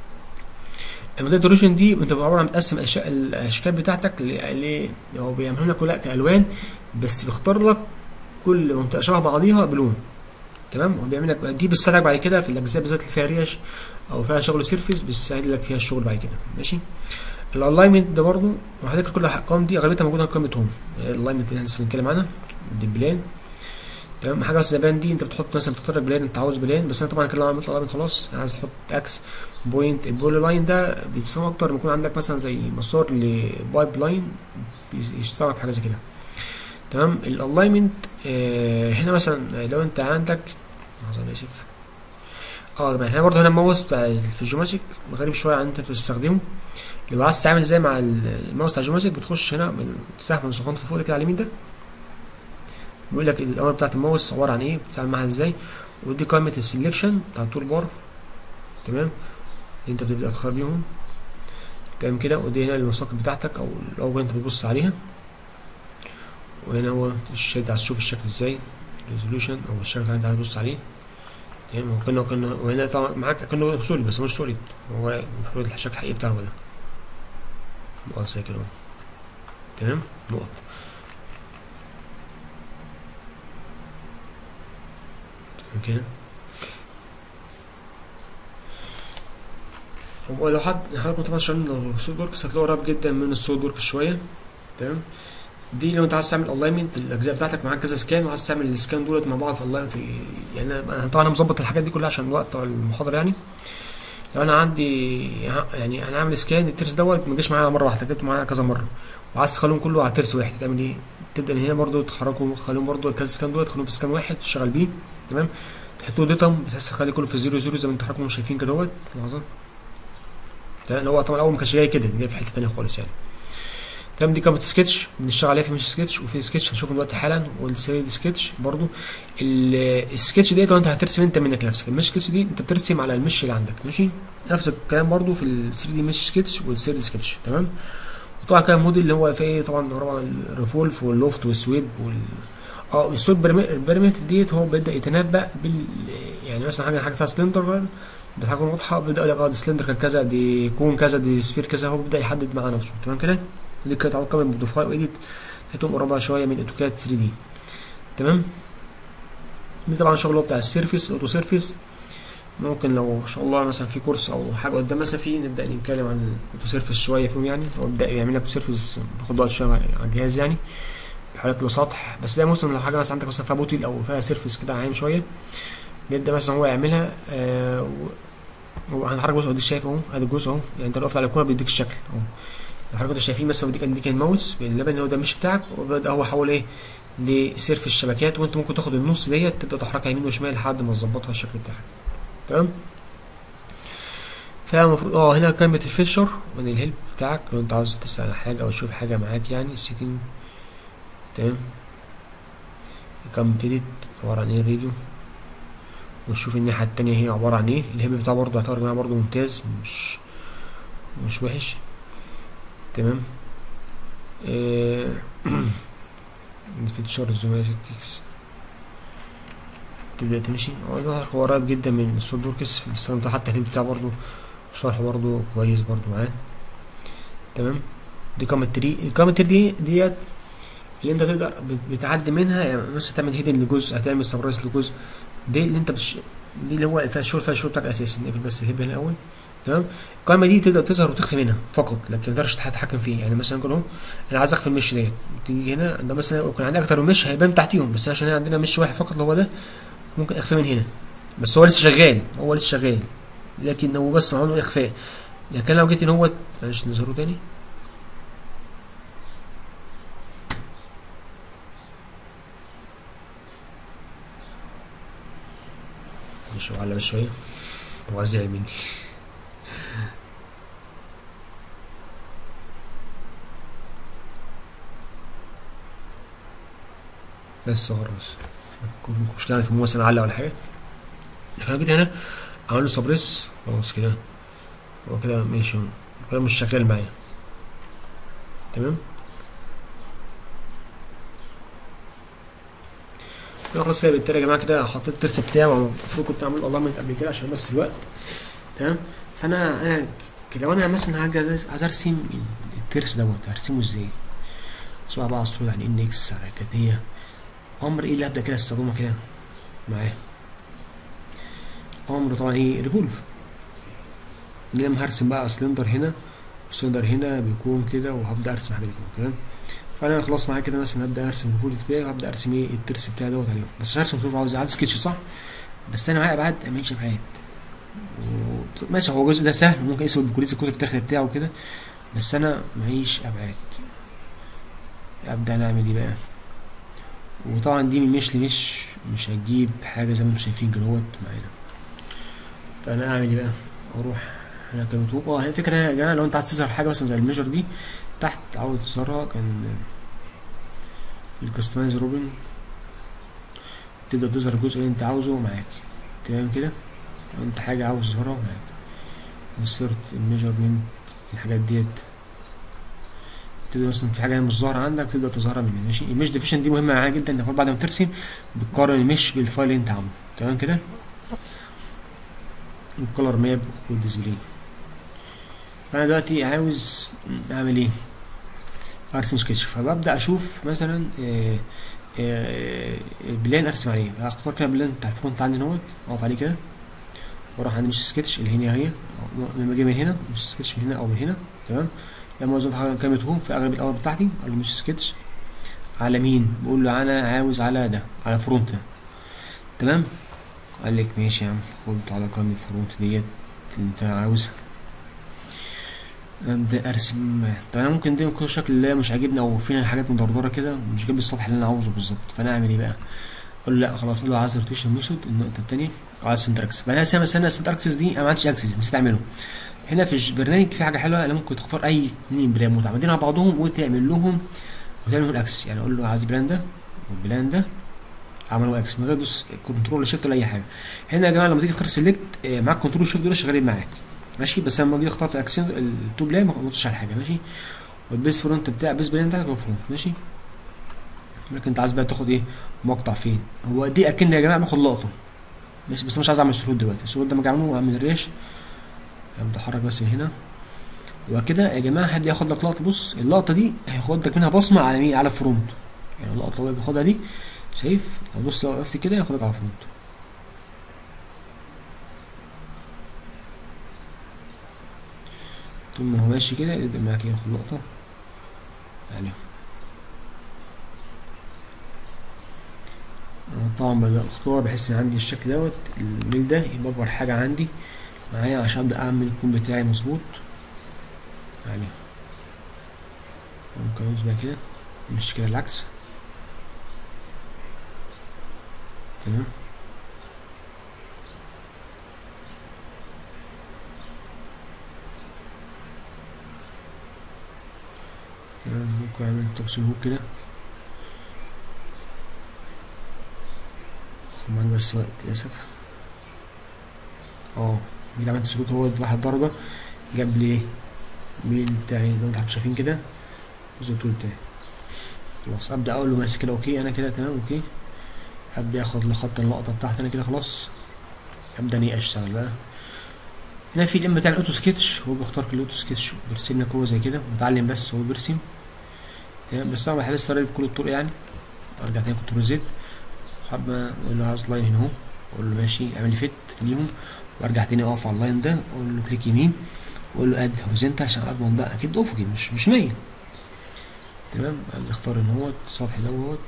الموديل دوريشن دي انت بتبقى عباره عن بتقسم الأشياء- الاشكال بتاعتك ل هو بيعملوا لك كلها كالوان بس بيختار لك كل منطقه شبه بعضيها بلون تمام هو بيعمل لك دي بتساعدك بعد كده في الاجزاء بالذات اللي فيها ريش او فيها شغل سيرفيس بتساعد لك فيها الشغل بعد كده ماشي الالاينمنت ده برضو وحضرتك كل الارقام دي اغلبيتها موجوده في قائمه هوم الالاينمنت اللي احنا لسه بنتكلم عنها البلان تمام حاجه بس البلان دي انت بتحط مثلا بتختار البلان انت عاوز بلان بس انا طبعا كده عملت الالاينمنت خلاص عايز تحط اكس بوينت البول لاين ده بيتصمم اكتر لما يكون عندك مثلا زي مسار لبايب لاين يشتغل في حاجه زي كده تمام الالاينمنت آه هنا مثلا لو انت عندك لحظة انا اسف اه طبعا هنا برضه هنا الماوس بتاع في الجيوماتيك غريب شويه عن انت بتستخدمه لو عايز تتعامل ازاي مع الماوس بتاع الجيوماتيك بتخش هنا من سهم من سخون فوق كده على اليمين ده بيقول لك الاوامر بتاعت الماوس عباره عن ايه بتتعامل معاها ازاي ودي قائمه السلكشن بتاع التول بار تمام اللي انت بتبدا تختار بيهم تمام كده ودي هنا المساقط بتاعتك او الاول انت بتبص عليها وهنا هو الشكل عايز تشوف الشكل ازاي ريزوليوشن او الشكل اللي انت عايز تبص عليه تمام هو كأنه كأنه وهنا طبعا معاك كأنه سوليد بس مش سوليد هو المفروض الشكل الحقيقي بتاعه ده نقط زي كده اهو. تمام نقط تمام كده هو لو حد حضرتك طبعا عشان لو سوليد وركس هتلاقيه قريب جدا من السوليد وركس شويه تمام دي لو انت عايز تعمل الاينمنت الاجزاء بتاعتك معاك كذا سكان وعايز تعمل السكان دولت مع بعض في الاين في يعني انا طبعا انا مظبط الحاجات دي كلها عشان وقت المحاضره يعني لو انا عندي يعني انا عامل سكان الترس دوت ما جاش معايا مره واحده جبته معايا كذا مره وعايز تخليهم كله على ترس واحد تعمل ايه؟ تبدا من هنا برضو تحركهم تخليهم برضو كذا سكان دولت تخليهم في سكان واحد تشتغل بيه تمام تحطوا ديتم بتحس تخلي كله في زيرو زيرو زي ما انتوا حضراتكم شايفين كده اهوت لحظه تمام هو طبعا اول ما كانش جاي كده جاي في حته تانيه خالص يعني تمام دي كانت سكتش بنشتغل عليها في مش سكتش وفي سكتش هنشوفه دلوقتي حالا والثري سكتش برضو ال- السكتش ديت لو انت هترسم انت منك نفسك المش سكتش دي انت بترسم على المش اللي عندك ماشي نفس الكلام برضو في ال 3 دي مش سكتش وال 3 سكتش تمام وطبعا كان موديل اللي هو فيه طبعا طبعا الريفولف واللوفت والسويب وال اه السويب بيرميت ديت هو بيبدا يتنبأ بال يعني مثلا حاجه حاجه فيها سلندر بس حاجه واضحه بيبدا يقول لك اه دي سلندر كان كذا دي كون كذا دي سفير كذا هو بيبدا يحدد مع نفسه تمام كده دي كانت عمود كمان موديفاي وايديت هتقوم قريبه شويه من اوتوكاد 3 دي تمام دي طبعا شغل بتاع السيرفيس الاوتو سيرفيس ممكن لو ان شاء الله مثلا في كورس او حاجه قدام مثلا فيه نبدا نتكلم عن الاوتو سيرفيس شويه فيهم يعني هو بيبدا يعمل لك سيرفيس بياخد وقت شويه على الجهاز يعني في حالات لسطح بس ده مثلا لو حاجه مثلا عندك مثلا فيها بوتل او فيها سيرفيس كده عايم شويه بيبدا مثلا هو يعملها آه هو هنحرك بص اهو دي شايف اهو ادي الجزء اهو يعني انت لو وقفت على الايقونه بيديك الشكل اهو لو حضرتك شايفين مثلا دي كان دي كان ماوس باللبن هو ده مش بتاعك وبدا هو حول ايه لسيرف الشبكات وانت ممكن تاخد النص ديت تبدا تحركها يمين وشمال لحد ما تظبطها الشكل بتاعك تمام فالمفروض اه هنا كلمة الفيتشر من الهيلب بتاعك لو انت عاوز تسأل على حاجة او تشوف حاجة معاك يعني السيتنج تمام كم ابتدت عبارة عن ايه الراديو وتشوف الناحية التانية هي عبارة عن ايه الهيلب بتاعه برضه يعتبر يا جماعة برضه ممتاز مش مش وحش تمام آه الفيتشر زوماتيك اكس تبدأ تمشي هو ده هو قريب جدا من السولد وركس في الاستخدام بتاعه حتى الهيلب بتاعه برضه شرح برضه كويس برضه معاه تمام دي كومنت تري الكومنت تري دي ديت اللي انت تقدر بت- بتعدي منها يعني مثلا تعمل هيدن لجزء هتعمل سبرايز لجزء دي اللي انت بتش... دي اللي هو فيها الشغل فيها الشغل بتاعك اساسي نقفل بس الهيب هنا الاول تمام القائمه دي تقدر تظهر وتخفي منها فقط لكن ما تقدرش تتحكم فيه يعني مثلا نقول اهو انا عايز اخفي المش ديت تيجي هنا ده مثلا يكون عندي اكتر من مش هيبان تحتيهم بس عشان عندنا مش واحد فقط اللي هو ده ممكن اخفيه من هنا بس هو لسه شغال هو لسه شغال لكن هو بس معمول له اخفاء لكن لو جيت ان هو معلش نظهره تاني مش على بس شويه هو عايز يعمل مني بس خلاص مش كده في مثلا علق ولا حاجه لكن انا جيت هنا عمل له سبريس خلاص كده هو كده ماشي كده مش شغال معايا تمام كده خلاص كده بالتالي يا جماعه كده حطيت الترس بتاعي المفروض كنت اعمل الالاينمنت قبل كده عشان بس الوقت تمام فانا انا كده لو انا مثلا عايز عايز ارسم الترس دوت هرسمه ازاي سواء بقى اصله يعني ان اكس على كديه امر ايه اللي ابدا كده استخدمه كده معاه امر طبعا ايه ريفولف لما هرسم بقى سلندر هنا سلندر هنا بيكون كده وهبدا ارسم حاجه كده تمام فانا خلاص معايا كده مثلا هبدا ارسم الريفولف بتاعي وهبدا ارسم ايه الترس بتاعي دوت عليهم بس عشان ارسم الريفولف عاوز عايز سكتش صح بس انا معايا ابعاد ماشي ابعاد و- ماشي هو الجزء ده سهل ممكن اسوي بالكوليس الكود الداخلي بتاعه وكده بس انا معيش ابعاد ابدا نعمل ايه بقى وطبعا دي من مش لمش مش هتجيب حاجه زي ما انتم شايفين كده اهوت معانا فانا اعمل ايه بقى اروح هنا كمتوب اه هي الفكره يا جماعه لو انت عايز تظهر حاجه مثلا زي الميجر دي تحت عاوز تظهرها كان الكستمايز روبن تبدا تظهر الجزء اللي انت عاوزه معاك تمام كده لو انت حاجه عاوز تظهرها معاك انسرت الميجرمنت الحاجات ديت تبدا مثلا في حاجه مش ظاهره عندك تبدا تظهرها من هنا ماشي المش ديفيشن دي مهمه معاك جدا انك بعد ما ترسم بتقارن المش بالفايل اللي انت عامله تمام كده الكولر ماب والديسبلاي فانا دلوقتي عاوز اعمل ايه ارسم سكتش فببدا اشوف مثلا آه، آه، بلان ارسم عليه اختار كده بلان بتاع الفرونت عندي نوت اقف عليه كده واروح عند مش سكتش اللي هنا هي لما اجي من هنا مش سكتش من هنا او من هنا تمام لما ازود حاجه كلمه هوم في اغلب الاول بتاعتي اقول له مش سكتش على مين بقول له انا عاوز على ده على فرونت ده تمام قال لك ماشي يا عم خد على قائمه الفرونت ديت اللي انت عاوزها ابدا ارسم طب انا ممكن ده يكون الشكل اللي مش عاجبني او فيها حاجات مدردره كده مش جايب السطح اللي انا عاوزه بالظبط فانا اعمل ايه بقى اقول له لا خلاص اقول له عايز روتيشن ميثود النقطه الثانيه عايز سنتركس بعدها سنه سنه السنتركس دي انا ما عنديش اكسس نسيت اعمله هنا في البرنامج في حاجه حلوه انا ممكن تختار اي اثنين بلان متعامدين مع بعضهم وتعمل لهم وتعمل لهم الاكس يعني اقول له عايز بلان ده والبلان ده عملوا اكس من غير دوس كنترول شيفت ولا اي حاجه هنا يا جماعه لما تيجي تختار سيلكت معاك كنترول شيفت دول شغالين معاك ماشي بس لما جيت اخترت اكسين التو بلان ما قلتش على حاجه ماشي والبيس فرونت بتاع بيس بلان بتاعك هو فرونت ماشي لكن انت عايز بقى تاخد ايه مقطع فين هو دي اكن يا جماعه باخد لقطه ماشي بس مش عايز اعمل سرود دلوقتي السرود ده ما اعمله اعمل الريش ابدا احرك بس من هنا وكده يا جماعه حد ياخد لك لقطه بص اللقطه دي هياخد لك منها بصمه على مين على فرونت يعني اللقطه اللي هو بياخدها دي شايف لو بص لو وقفت كده ياخدك على فرونت طول ما هو ماشي كده يبدأ معاك ياخد لقطة عليهم أنا طبعا ببدأ اختار بحس ان عندي الشكل دوت الميل ده يبقى اكبر حاجة عندي معايا عشان ابدأ اعمل الكون بتاعي مظبوط عليهم ممكن ادوس بقى كده مش كده العكس تمام تمام ممكن اعمل توكسين هوك كده خد معاك بس وقت للاسف اه جيت عملت سكوت هو واحد ضربة جاب لي ايه الميل بتاعي لو انتوا شايفين كده الزيتون بتاعي خلاص ابدا اقول له ماشي كده اوكي انا كده تمام اوكي ابدا اخد لخط اللقطه بتاعتي انا كده خلاص ابدا اني اشتغل بقى هنا في الام بتاع الاوتو سكتش هو بيختار كل الاوتو سكتش بيرسم لك هو زي كده متعلم بس هو بيرسم تمام بس انا بحل الطريقه دي بكل الطرق يعني ارجع تاني كنترول زد حابة اقول له عايز لاين هنا اهو اقول له ماشي اعمل لي فيت ليهم وارجع تاني اقف على اللاين ده اقول له كليك يمين واقول له اد هوريزونتال عشان اضمن ده اكيد افقي مش مش مايل تمام اجي اختار ان هو السطح دوت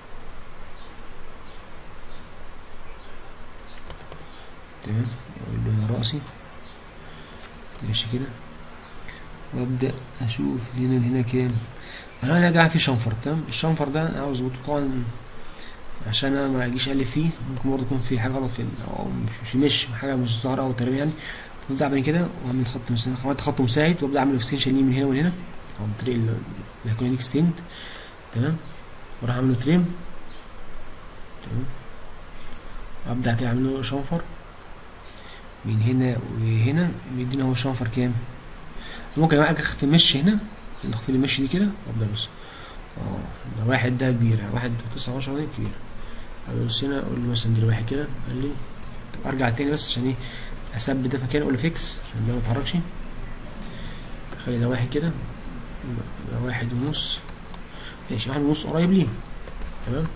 تمام اقول له انا راسي ماشي كده وابدا اشوف هنا هنا كام انا هنا جاي في شنفر تمام الشنفر ده انا عاوز اظبطه طبعا عشان انا ما اجيش الف فيه ممكن برضه يكون في حاجه غلط في ال- او مش مش حاجه مش ظاهره او تقريبا يعني ابدا اعمل كده واعمل خط مساعد عملت خط مساعد وابدا اعمل اكستنشن من هنا ومن هنا عن طريق ال- اللي هيكون اكستند تمام واروح اعمل له تريم تمام وابدا كده اعمل له شنفر من هنا وهنا بيدينا هو شنفر كام ممكن بقى اخد في المش هنا اخد في المش دي كده وابدا بص اه ده واحد ده كبير واحد وتسعة عشرة دي كبير ابص هنا اقول له مثلا دي واحد كده قال لي طب ارجع تاني بس عشان ايه اثبت ده في مكانه اقول له فيكس عشان ده ما يتحركش خلي ده واحد كده يبقى واحد ونص ماشي واحد ونص قريب ليه تمام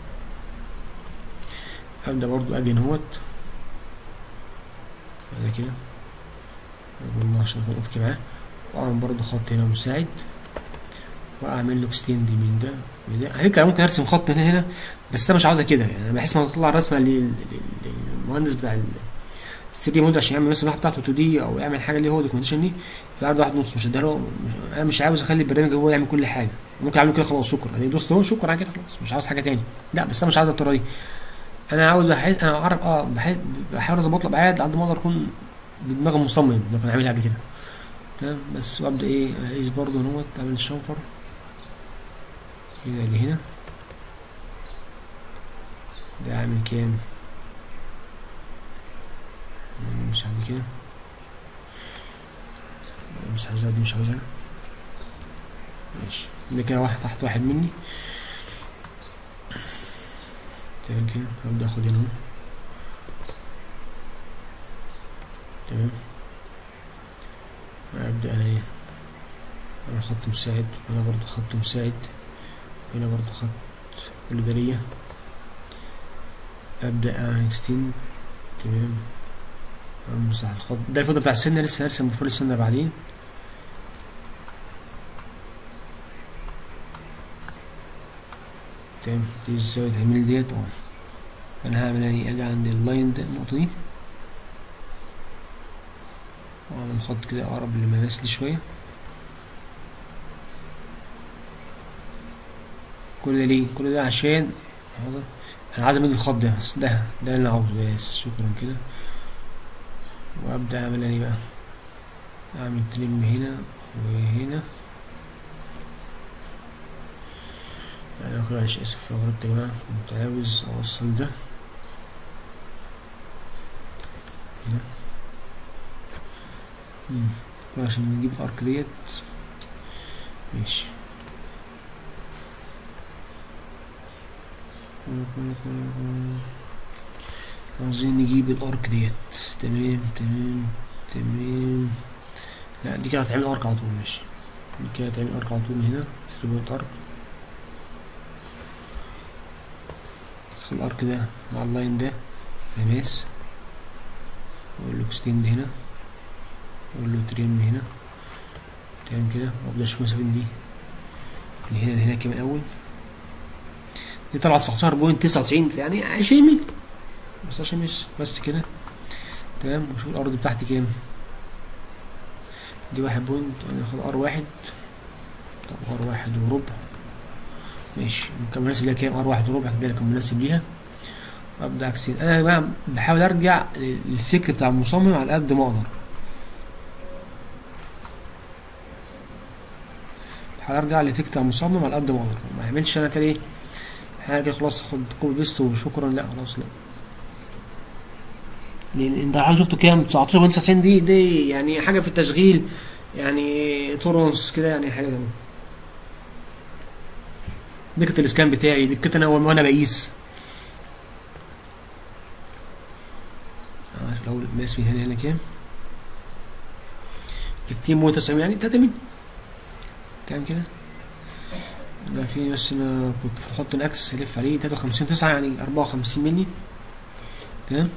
ابدا برضو اجي اهوت بعد كده اقول له عشان اكون افكي معاه واعمل برضو خط هنا مساعد واعمل له اكستند من ده وده على فكره ممكن ارسم خط من هنا هنا بس انا مش عاوزها كده يعني انا بحس ما اطلع الرسمه لل- لل- للمهندس بتاع ال 3 دي مود عشان يعمل مثلا اللوحه بتاعته 2 دي او يعمل حاجه اللي هو دوكيومنتيشن دي يعرض واحد ونص مش هديها له مش- انا مش عاوز اخلي البرنامج هو يعمل كل حاجه ممكن اعمل كده خلاص شكرا يعني دوست اهو شكرا على كده خلاص مش عاوز حاجه تاني لا بس انا مش عاوز الطريقه دي انا عاوز بحيث انا اعرف اه بحيث بحاول اظبط له ابعاد قد ما اقدر اكون بدماغ المصمم اللي كان عاملها قبل كده تمام بس وابدا ايه اقيس برضه اهوت اعمل الشنفر هنا لهنا ده عامل كام مش عندي كده مش عايزها دي مش عاوزها ماشي ده كده واحد تحت واحد مني تمام كده هبدأ اخد هنا اهو تمام ابدأ انا ايه انا خط مساعد هنا برضو خط مساعد هنا برضو خط البرية ابدأ اعمل اكستند تمام امسح الخط ده الفوتو بتاع السنة لسه هرسم بفول السنة بعدين تمام دي ازاي تعمل ديت اه انا هعمل ايه اجي عند اللاين ده النقطة دي واعمل خط كده اقرب للمماس دي شوية كل ده ليه كل ده عشان حاضر. انا عايز امد الخط ده بس ده ده اللي انا عاوزه بس شكرا كده وابدا اعمل ايه بقى اعمل تلم هنا وهنا انا معلش اسف لو غلطت يا جماعه كنت عاوز اوصل ده هنا مم. عشان نجيب الارك ديت ماشي عاوزين نجيب الارك ديت تمام تمام تمام لا دي كده هتعمل ارك على طول ماشي دي كده هتعمل ارك على طول من هنا ثري ارك بس الارك ده مع اللاين ده مماس واقول له اكستند هنا واقول له تريم هنا تمام كده وابدا اشوف المسافه دي من هنا لهنا كام الاول دي طلعت 19.99 يعني 20 متر بس عشان مش بس كده تمام وشوف الارض بتاعتي كام دي واحد بوينت انا اخد ار واحد طب ار واحد وربع ماشي كان مناسب ليها كام ار واحد وربع ده كان مناسب ليها ابدا اكسين انا يا جماعه بحاول ارجع للفكر بتاع المصمم على قد ما اقدر بحاول ارجع للفكر بتاع المصمم على قد ما اقدر ما اعملش انا كده ايه حاجه خلاص خد كوبي بيست وشكرا لا خلاص لا لان انت حاجه شفته كام 19.99 دي دي يعني حاجه في التشغيل يعني تورنس كده يعني حاجه جميله دي كانت الاسكان بتاعي دي كنت انا وانا بقيس عارف الاول مقاس من هنا هنا كام التيم مو 90 يعني 3 مللي تمام كده انا في بس انا كنت في خط الاكس الف عليه 53 9 يعني 54 مللي تمام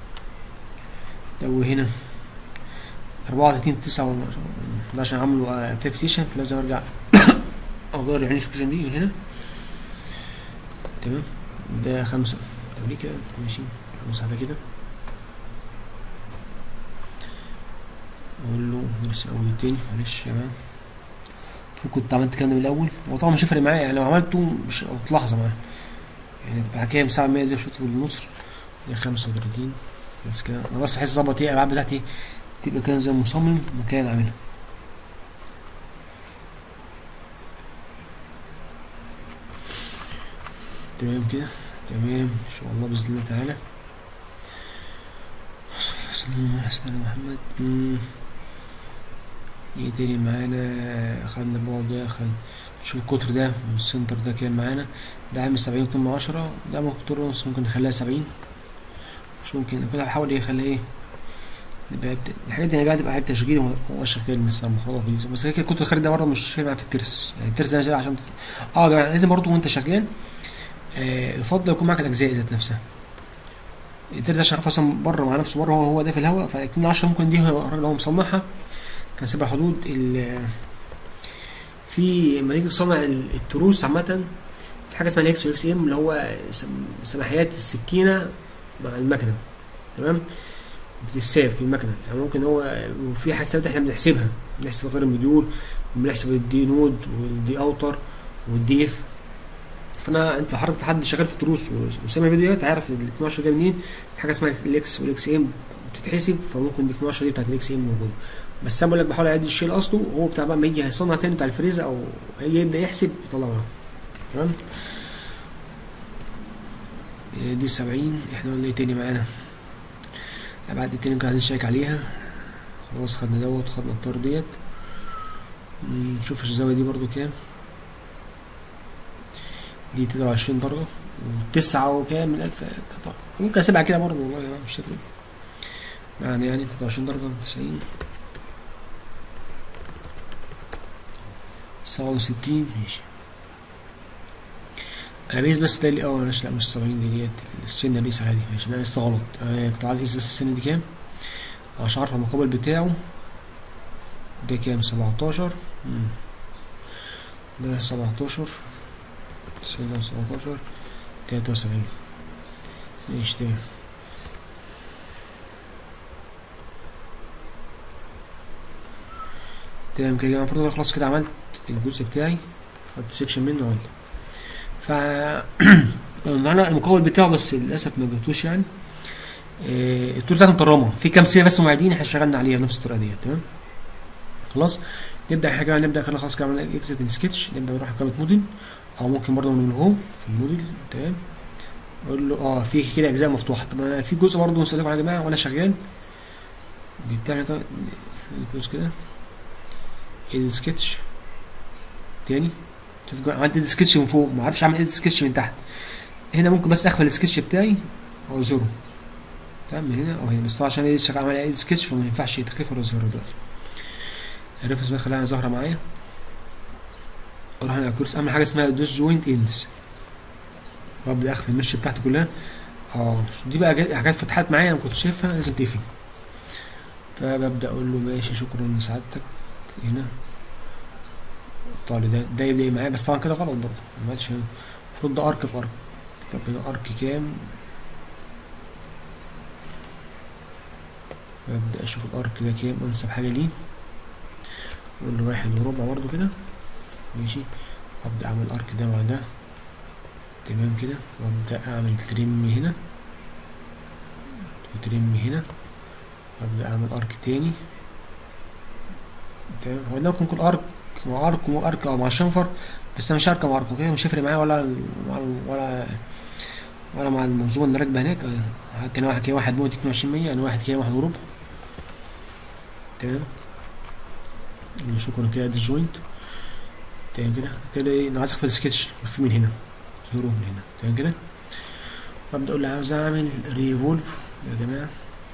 ده هنا 34 9 ده عشان عملوا فيكسيشن فلازم ارجع اغير يعني الفيكسيشن دي من هنا تمام ده خمسة طب ليه كده ماشي خمسة على كده اقول له نرسم اول تاني معلش يا جماعه كنت عملت كده من الاول هو طبعا مش هيفرق معايا يعني لو عملته مش هتلاحظ معايا يعني تبقى كام ساعة 100 زي شوط بالنصر ده 35 بس كده انا بس عايز اظبط ايه الالعاب بتاعتي تبقى كده زي المصمم مكان عاملها تمام كده تمام ان شاء الله باذن الله تعالى صلى الله عليه وسلم محمد مم. ايه تاني معانا خدنا بعد ده خد شوف القطر ده من السنتر ده كام معانا ده عامل سبعين اتنين من عشرة ده ممكن ونص ممكن نخليها سبعين مش ممكن كده بحاول ايه اخليها ايه نبقى بت... الحاجات دي بقى تبقى عيب تشغيل وهو شغال مثلا مخرطة في بس كده القطر الخارجي ده برضه مش فارق في الترس يعني الترس ده شغال عشان اه يا جماعه لازم برضه وانت شغال آه يفضل يكون معاك الاجزاء ذات نفسها الترس ده شغال اصلا بره مع نفسه بره هو هو ده في الهواء ف 2 10 ممكن دي هو الراجل هو مصنعها كان سبع حدود ال في لما نيجي تصنع التروس عامة في حاجة اسمها الاكس واكس ام اللي هو سماحيات السكينة مع المكنة تمام بتتساب في المكنة يعني ممكن هو وفي حسابات احنا بنحسبها بنحسب غير المديول بنحسب الدي نود والدي اوتر والديف فانا انت حضرتك حد شغال في التروس وسامع فيديوهات عارف ال 12 جاي منين في حاجه اسمها الاكس والاكس ام بتتحسب فممكن ال 12 دي بتاعت الاكس ام موجوده بس انا بقول لك بحاول اعدل الشيل اصله وهو بتاع بقى ما يجي هيصنع تاني بتاع الفريزه او هيجي يبدا يحسب يطلع معاه تمام دي 70 احنا قلنا ايه تاني معانا الابعاد التاني ممكن عايزين نشيك عليها خلاص خدنا دوت خدنا الطار ديت نشوف الزاويه دي برضو كام دي 23 درجة وتسعة وكام من ألف ممكن أسيبها كده برضه والله مش تفرق يعني يعني 23 درجة من 90 سبعة وستين ماشي أنا بقيس بس ده اللي اه معلش لا مش سبعين دي ديت السن اللي عادي ماشي أنا قست غلط أنا كنت عايز أقيس بس السن دي كام عشان أعرف المقابل بتاعه ده كام سبعتاشر ده سبعتاشر تسعين سبعتاشر تلاتة وسبعين ماشي تمام تمام كده المفروض انا خلاص كده عملت الجزء بتاعي خدت سيكشن منه ولا ف انا المقابل بتاعه بس للاسف ما جبتوش يعني إيه الطول بتاعته مطرمه في كام سنه بس معيدين احنا اشتغلنا عليها بنفس الطريقه ديت تمام خلاص نبدا حاجه نبدا كده خلاص كده عملنا اكزيت سكتش نبدا نروح كلمه موديل او ممكن برضه من هوم في الموديل تمام اقول له اه في كده اجزاء مفتوحه طب في جزء برضه نسالكم على يا جماعه وانا شغال بتاع كده كده ايديت سكتش تاني شوف عملت ايديت سكتش من فوق ما اعرفش اعمل ايديت سكتش من تحت هنا ممكن بس اخفى السكتش بتاعي او ازوره تمام من هنا او هنا بس طبعا عشان ايديت شغال عمل ايديت سكتش فما ينفعش يتخفى ولا يظهر دلوقتي الريفرنس بقى خليها ظاهره معايا اروح على كورس اعمل حاجه اسمها دوس جوينت اندس وابدا اخفي المش بتاعتي كلها اه دي بقى حاجات فتحات معايا انا ما كنتش شايفها لازم تقفل فببدا اقول له ماشي شكرا لسعادتك هنا طالع ده ده يبدا معايا بس طبعا كده غلط برضه ما عملتش المفروض ده ارك في ارك طب هنا ارك كام ببدا اشوف الارك ده كام انسب حاجه ليه اقول له واحد وربع برضه كده ماشي وابدا اعمل ارك ده مع ده تمام كده وابدا اعمل تريم هنا وتريم هنا وابدا اعمل ارك تاني تمام هو ده ممكن يكون ارك مع ارك وارك او مع شنفر بس انا مش هركب مع ارك كده مش هيفرق معايا ولا ال- ولا ال- ولا ولا مع المنظومه اللي راكبه هناك آه، حتى انا واحد كده واحد بوينت اتنين وعشرين مية انا واحد كده واحد وربع تمام شكرا كده دي جوينت تمام كده كده ايه انا عايز اخفي السكتش اخفيه من هنا ظهوره من هنا تمام كده ببدا اقول له عاوز اعمل ريفولف يا جماعه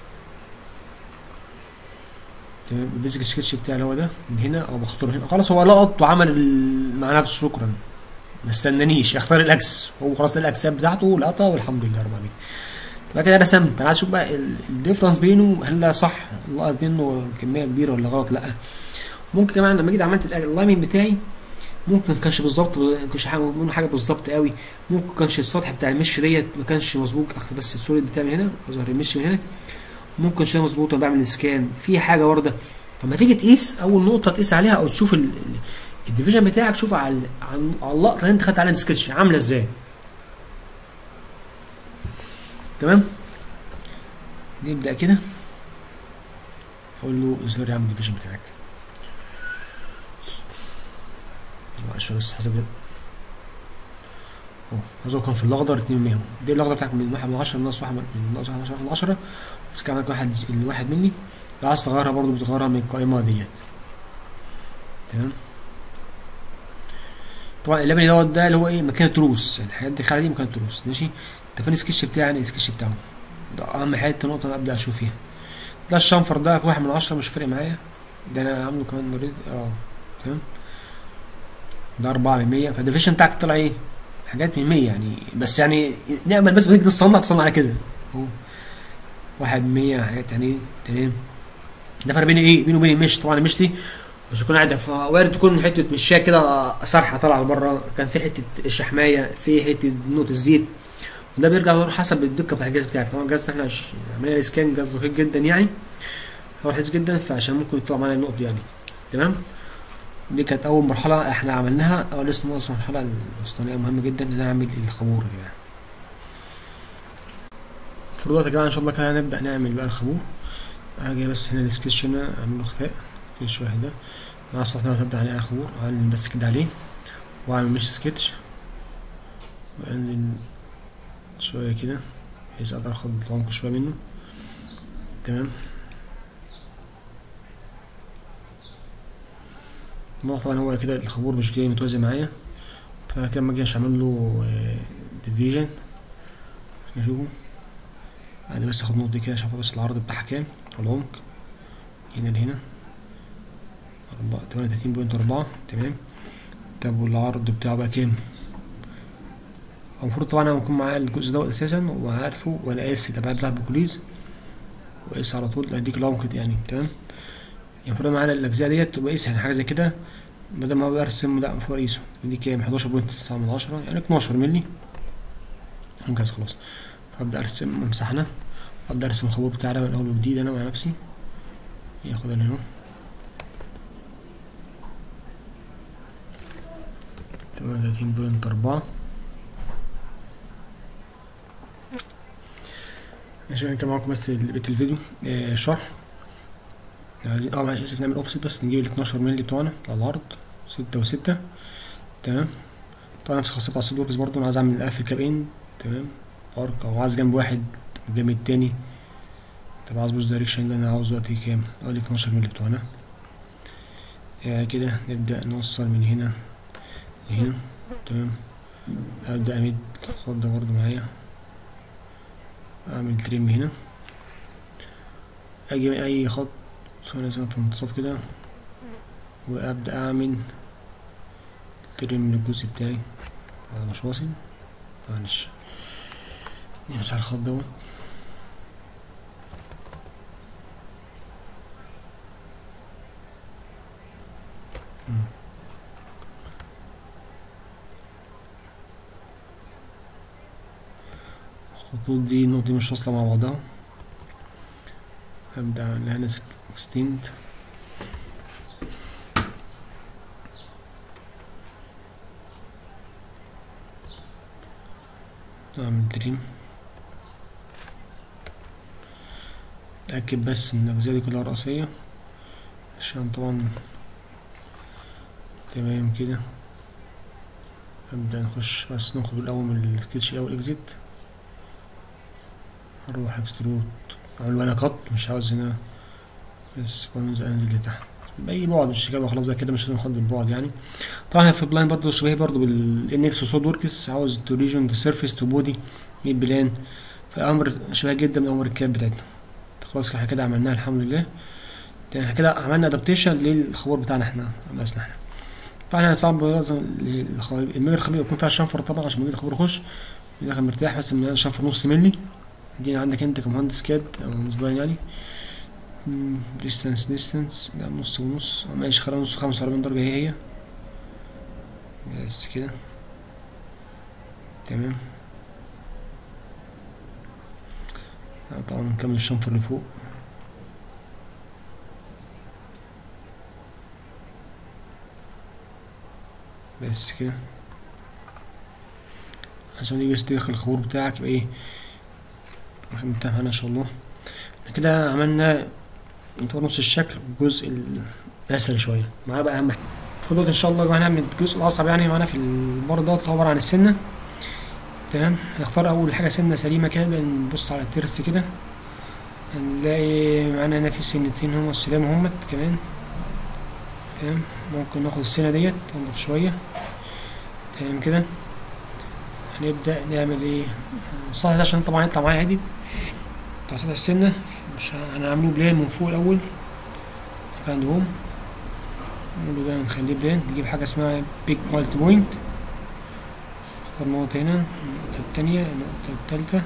تمام البيزك سكتش بتاعي اللي هو ده من هنا او بختاره هنا خلاص هو لقط وعمل ال- مع نفسه شكرا ما استنانيش اختار الاكس هو خلاص الاكسات بتاعته لقطها والحمد لله رب العالمين طب كده رسمت انا عايز اشوف بقى ال- الديفرنس بينه هل ده صح لقط منه كميه كبيره ولا غلط لا ممكن كمان لما جيت عملت ال- اللايننج بتاعي ممكن ما كانش بالظبط ما كانش حاجه منه حاجه بالظبط قوي ممكن ما كانش السطح بتاع المش ديت ما كانش مظبوط اخد بس السوليد بتاعي من هنا اظهر المش من هنا ممكن شويه مظبوط وانا بعمل سكان في حاجه ورده فلما تيجي تقيس اول نقطه تقيس عليها او تشوف ال- ال- الديفيجن بتاعك شوف على على على اللقطه اللي انت خدت عليها السكتش عامله ازاي تمام نبدا كده اقول له اظهر يا عم الديفيجن بتاعك معلش بس حسب اهو هذا كان في الاخضر 2 100 دي الاخضر بتاعك من 1 من 10 ناقص 1 من ناقص 1 من 10 بس كان عندك واحد الواحد مني لو عايز تغيرها برضه بتغيرها من القائمه ديت تمام طبعا اللبني دوت ده اللي هو ايه مكان التروس يعني الحاجات دي الخانه دي مكان التروس ماشي انت فين السكتش بتاعي يعني السكتش بتاعه ده اهم حته نقطه انا ابدا اشوف فيها ده الشنفر ده في واحد من عشرة مش فارق معايا ده انا عامله كمان اوريدي اه تمام ده أربعة من مية فالديفيشن بتاعك طلع ايه؟ حاجات من مية يعني بس يعني نعمل بس بدك تصنع تصنع على كده اهو واحد من مية حاجات يعني ايه تمام ده فرق بين ايه؟ بينه وبين المش طبعا المش دي مش يكون قاعد وارد تكون حته مشايه كده صرحه طالعه لبره كان في حته الشحمايه في حته نقطه الزيت وده بيرجع حسب الدقه بتاع الجهاز بتاعك طبعا الجهاز احنا ش- عملنا سكان جهاز دقيق جدا يعني هو حديث جدا فعشان ممكن يطلع معانا النقط دي يعني تمام دي كانت اول مرحله احنا عملناها او لسه ناقص مرحله الاسطوريه مهمه جدا ان انا اعمل الخمور يا جماعه في الوقت يا جماعه ان شاء الله كده هنبدا نعمل بقى الخمور هاجي بس هنا السكتش هنا اعمل له اخفاء السكتش واحد ده مع السطح ده هبدا عليه خمور اعمل بس كده عليه واعمل مش سكتش وانزل شويه كده بحيث اقدر اخد العمق شويه منه تمام الموضوع طبعا هو كده الخمور مش جاي متوازي معايا فكده ما اجيش اعمل له ديفيجن نشوفه عادي بس اخد نقطة كده اشوف بس العرض بتاعها كام والعمق هنا لهنا أربعة تمانية وتلاتين بوينت أربعة تمام طب والعرض بتاعه بقى كام؟ هو المفروض طبعا انا بكون معايا الجزء دوت اساسا وعارفه وانا قايس الابعاد بتاعت بالكوليز وقايس على طول اديك العمق يعني تمام يعني المفروض معانا الاجزاء ديت تبقى قايس يعني حاجه زي كده بدل ما ابقى ارسم لا المفروض اقيسه دي كام 11.9 من عشرة يعني 12 مللي ممتاز خلاص فابدا ارسم مسحنا ابدا ارسم الخطوط بتاعنا من اول وجديد انا مع نفسي ياخد انا اهو تمانية وتلاتين بوينت أربعة عشان كان معاكم بس بقية الفيديو آه شرح عايزين- اه معلش اسف نعمل اوفست بس نجيب ال 12 مللي بتوعنا على العرض ستة وستة تمام طبعا نفس خاصية على السود وركس برضه انا عايز اعمل قفل كابين تمام ارك او عايز جنب واحد جنب التاني طب عاوز بوز دايركشن اللي انا عاوزه دلوقتي كام اقول لك 12 مللي بتوعنا يعني كده نبدأ نوصل من هنا لهنا تمام هبدأ امد الخط ده برضه معايا اعمل تريم هنا اجي من اي خط مثلا في المنتصف كده وابدأ اعمل تريم للجزء بتاعي انا مش واصل معلش نمسح الخط دوت مم. الخطوط دي النقط دي مش واصلة مع بعضها هبدأ أعمل لها اكستند اعمل دريم اتأكد بس ان الاجزاء دي كلها رئيسية عشان طبعا تمام كده نبدأ نخش بس ناخد الأول من الكيتش الأول اكزيت هروح اكسترود اعمل انا قط مش عاوز هنا بس وانزل انزل لتحت بأي بعد مش كده خلاص بقى كده مش لازم اخد بالبعد يعني طبعا في بلان برضه شبيه برضه بالانكس سود وركس عاوز تو ريجن تو سيرفيس تو بودي ميد بلان فامر شبيه جدا من امر الكاب بتاعتنا خلاص احنا كده عملناها الحمد لله احنا كده عملنا ادابتيشن للخبور بتاعنا احنا على اسنا احنا فاحنا صعب لازم الميجا الخبير يكون فيها شنفر طبعا عشان ميجا الخبير يخش داخل مرتاح بس من شنفر نص ملي دي عندك انت كمهندس كاد او مزبان يعني ديستانس ديستانس لا نص ونص ماشي خلينا نص خمسة وأربعين درجة هي هي بس كده تمام طبعا نكمل الشنفر اللي فوق بس كده عشان يجي يستدخل الخبور بتاعك يبقى ايه بتاع معانا ان شاء الله احنا كده عملنا يعتبر نص الشكل والجزء الاسهل شويه معانا بقى اهم حاجه فضلت ان شاء الله بقى هنعمل الجزء الاصعب يعني معانا في المره دوت اللي هو عباره عن السنه تمام هنختار اول حاجه سنه سليمه كده نبص على الترس كده هنلاقي معانا هنا في سنتين هما السلام همت كمان تمام ممكن ناخد السنه ديت ننضف شويه تمام كده هنبدا نعمل ايه السطح ده عشان طبعا يطلع معايا عدل بتاع سطح السنه مش هنعمله بلان من فوق الاول عند هوم نقول ده نخليه بلان نجيب حاجه اسمها بيج مالتي بوينت نختار نقطه هنا النقطه التانية النقطه التالتة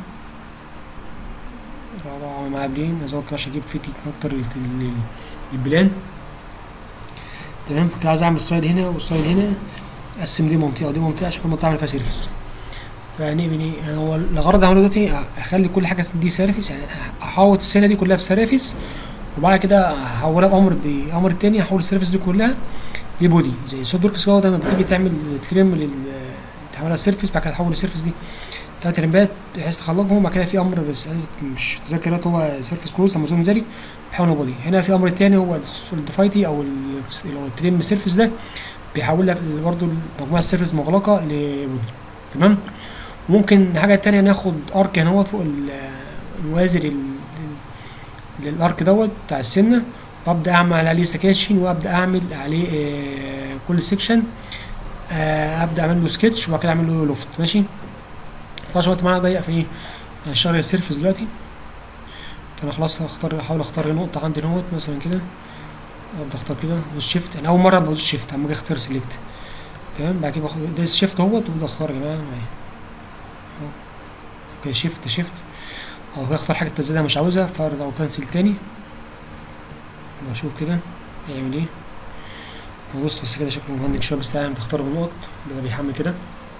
الرابعة معايا بلين ازود كده عشان اجيب فيتي اكتر البلان تمام كده عايز اعمل سلايد هنا وسلايد هنا اقسم دي منطقه ودي منطقه عشان كل منطقه اعمل فيها سيرفيس فهنعمل ايه هو الغرض اعمله دلوقتي اخلي كل حاجه دي سيرفيس يعني احوط السنه دي كلها بسيرفيس وبعد كده احولها بامر بامر التاني احول السيرفيس دي كلها لبودي زي سود وركس كده لما بتيجي تعمل تريم لل تحولها سيرفيس بعد كده تحول السيرفيس دي تلات ترمبات بحيث تخلصهم وبعد كده في امر بس مش متذكر دلوقتي هو سيرفيس كروز لما زوم ذلك بيحول بودي هنا في امر تاني هو الديفايتي او اللي هو التريم سيرفيس ده بيحول لك برضه مجموعه السيرفيس مغلقه لبودي تمام ممكن حاجة تانية ناخد ارك هنا فوق الوازر للارك دوت بتاع السنة وابدا اعمل عليه سكاشن وابدا اعمل عليه آه كل سيكشن آه ابدا اعمل له سكتش وبعد كده اعمل له لوفت ماشي فعشان وقت معانا ضيق في ايه شغل السيرفس دلوقتي فانا خلاص هختار احاول اختار نقطة عندي نوت مثلا كده ابدا اختار كده دوس شيفت انا اول مرة بدوس شيفت اما اجي اختار سيلكت تمام بعد كده باخد دوس شيفت اهوت وابدا اختار يا جماعة معايا اوكي شيفت شيفت او اختار حاجه تزيدها مش عاوزها فارض او كنسل تاني بشوف كده يعمل ايه بص بس كده شكله مهنج شويه بس تعالى بختار النقط بيبقى بيحمل كده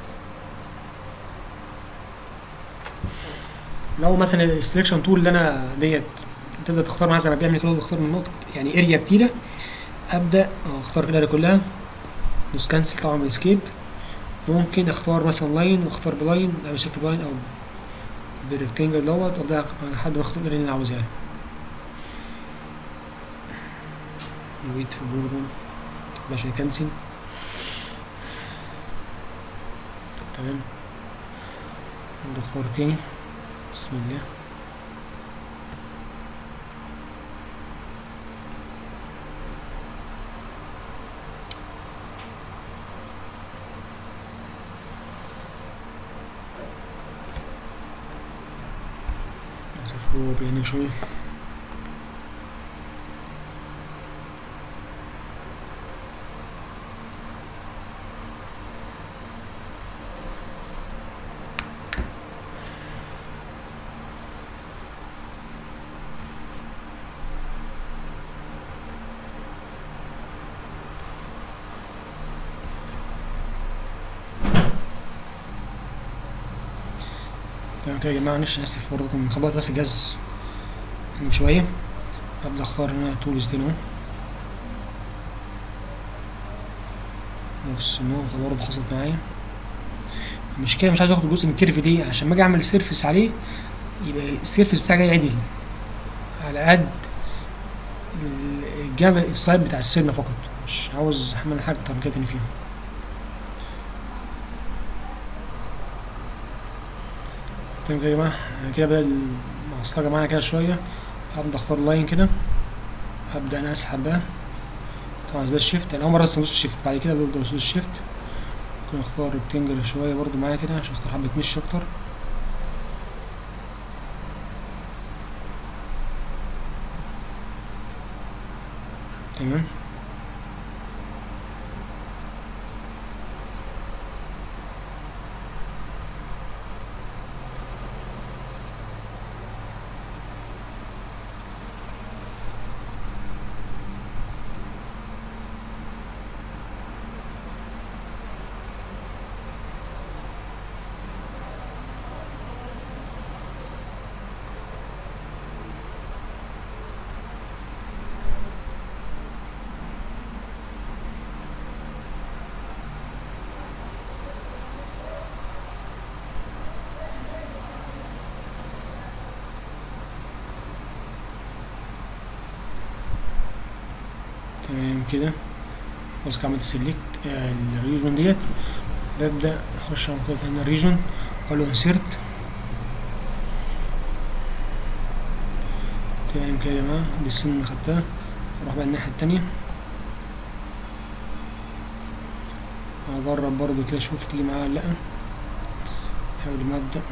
لو مثلا السلكشن تول اللي انا ديت تبدا تختار معايا زي ما بيعمل كده بختار من نقطه يعني اريا كتيره ابدا اختار الاريا كلها دوس كنسل طبعا بالسكيب ممكن اختار مثلا لاين واختار بلاين اعمل شكل بلاين او بالريكتانجل دوت ابدا لحد ما اختار اللي انا عاوزها يعني ويت في بورجون عشان كنسل تمام نختار تاني بسم الله للأسف هو بيعني شوية تمام كده يا جماعة معلش أنا آسف برضه كنت خبطت بس الجهاز من شوية أبدأ أختار هنا تولز دي اهو نفس النقطة برضه حصلت معايا مش كده مش عايز اخد جزء من الكيرف ليه عشان ما اجي اعمل سيرفس عليه يبقى السيرفس بتاعي جاي عدل على قد الجبل السايد بتاع السنة فقط مش عاوز اعمل حاجة اكتر من كده تاني فيهم تمام كده يا جماعة كده بقى المعصلجة معانا كده شوية هبدأ اختار لاين كده هبدأ انا اسحب بقى طبعا ده الشيفت انا اول مرة ارسم دوس الشيفت بعد كده بفضل ادوس الشيفت ممكن اختار ريكتنجل شوية برضو معايا كده عشان اختار حبة مش اكتر تمام تمام كده خلاص كده عملت سيلكت الريجون ديت ببدأ اخش على منطقة هنا الريجون اقول له انسيرت تمام كده يا جماعة دي السن اللي خدتها اروح بقى الناحية التانية اجرب برضو كده اشوف تيجي معايا ولا لأ حاول ما ابدأ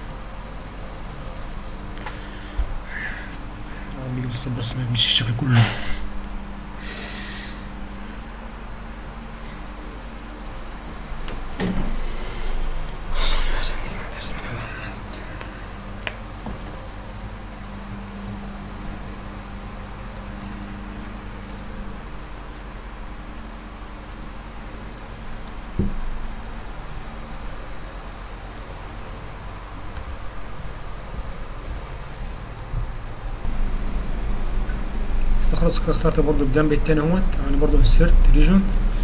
بيجي بس بس ما يجيش الشكل كله خلاص كده اخترت برضو الجنب التاني اهوت يعني برضو انسيرت ريجون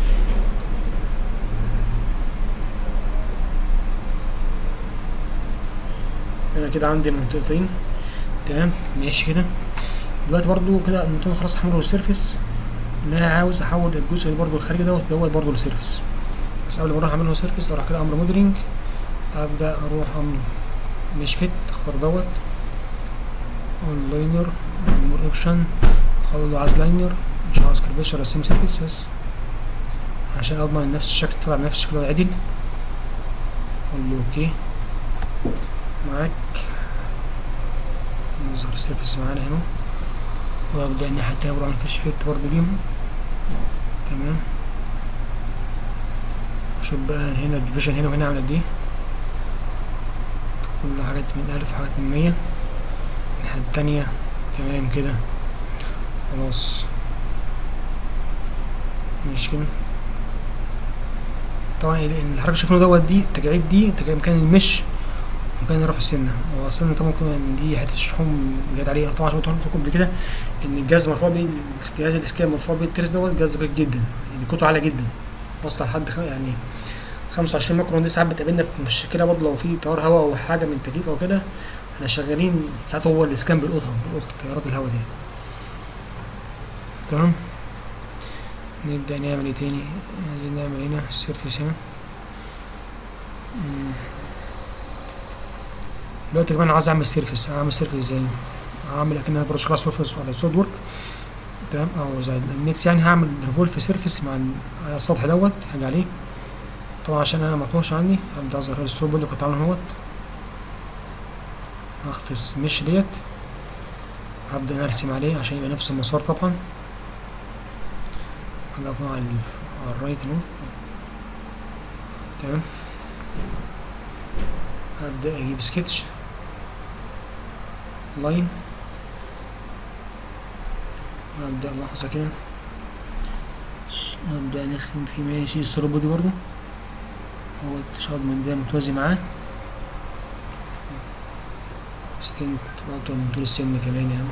انا كده عندي منطقتين تمام ماشي كده دلوقتي برضو كده المنطقة خلاص حمر السيرفيس ان انا عاوز احول الجزء اللي برضو الخارجي دوت دوت برضو لسيرفيس بس قبل ما اروح اعمله سيرفيس اروح كده امر موديلنج ابدا اروح امر مش فيت اختار دوت اونلاينر مور اوبشن خلي له عايز لاينر مش عاوز كربيشر رسم سيرفيس بس عشان اضمن نفس الشكل طلع بنفس الشكل العدل اقول له اوكي معاك نظهر السيرفيس معانا هنا وابدا الناحية التانية برضه اعمل فيش فيت برضه ليهم تمام شوف بقى هنا الديفيجن هنا وهنا عامل قد ايه كل حاجات من ألف حاجات من مية الناحية التانية تمام كده خلاص ماشي كده طبعا الحركة شايفينه دوت دي التجاعيد دي تجاعيد مكان المش مكان رفع السنة هو السنة طبعا ممكن دي حتة الشحوم جت عليها طبعا عشان قلت لكم قبل كده إن الجهاز مرفوع بيه جهاز الإسكان مرفوع بيه الترس دوت جهاز دقيق جدا يعني قوته عالية جدا واصلة لحد خ- يعني خمسة وعشرين مايكرون دي ساعات بتقابلنا في مشكلة برضه لو في تيار هواء أو حاجة من تكييف أو كده احنا شغالين ساعات هو الإسكان بيلقطها بيلقط تيارات الهواء دي تمام نبدأ نعمل ايه تاني عايزين نعمل هنا السيرفيس هنا مم. دلوقتي كمان عايز اعمل سيرفيس اعمل سيرفيس ازاي هعمل اكنها بروش كلاس سيرفيس على سوليد ورك تمام او زي النكس يعني هعمل ريفولف سيرفيس مع ال- على السطح دوت هاجي عليه طبعا عشان انا مطوش عندي هبدا اظهر السوليد اللي كنت عامله اهوت هخفز المش ديت هبدا ارسم عليه عشان يبقى نفس المسار طبعا هقف على ال- على الرايت اهو تمام هبدأ أجيب سكتش لاين هبدأ لحظة كده نبدأ نختم فيه ماشي السروبو دي برضو هو التشاد من ده متوازي معاه ستنت أطول من طول السن كمان يعني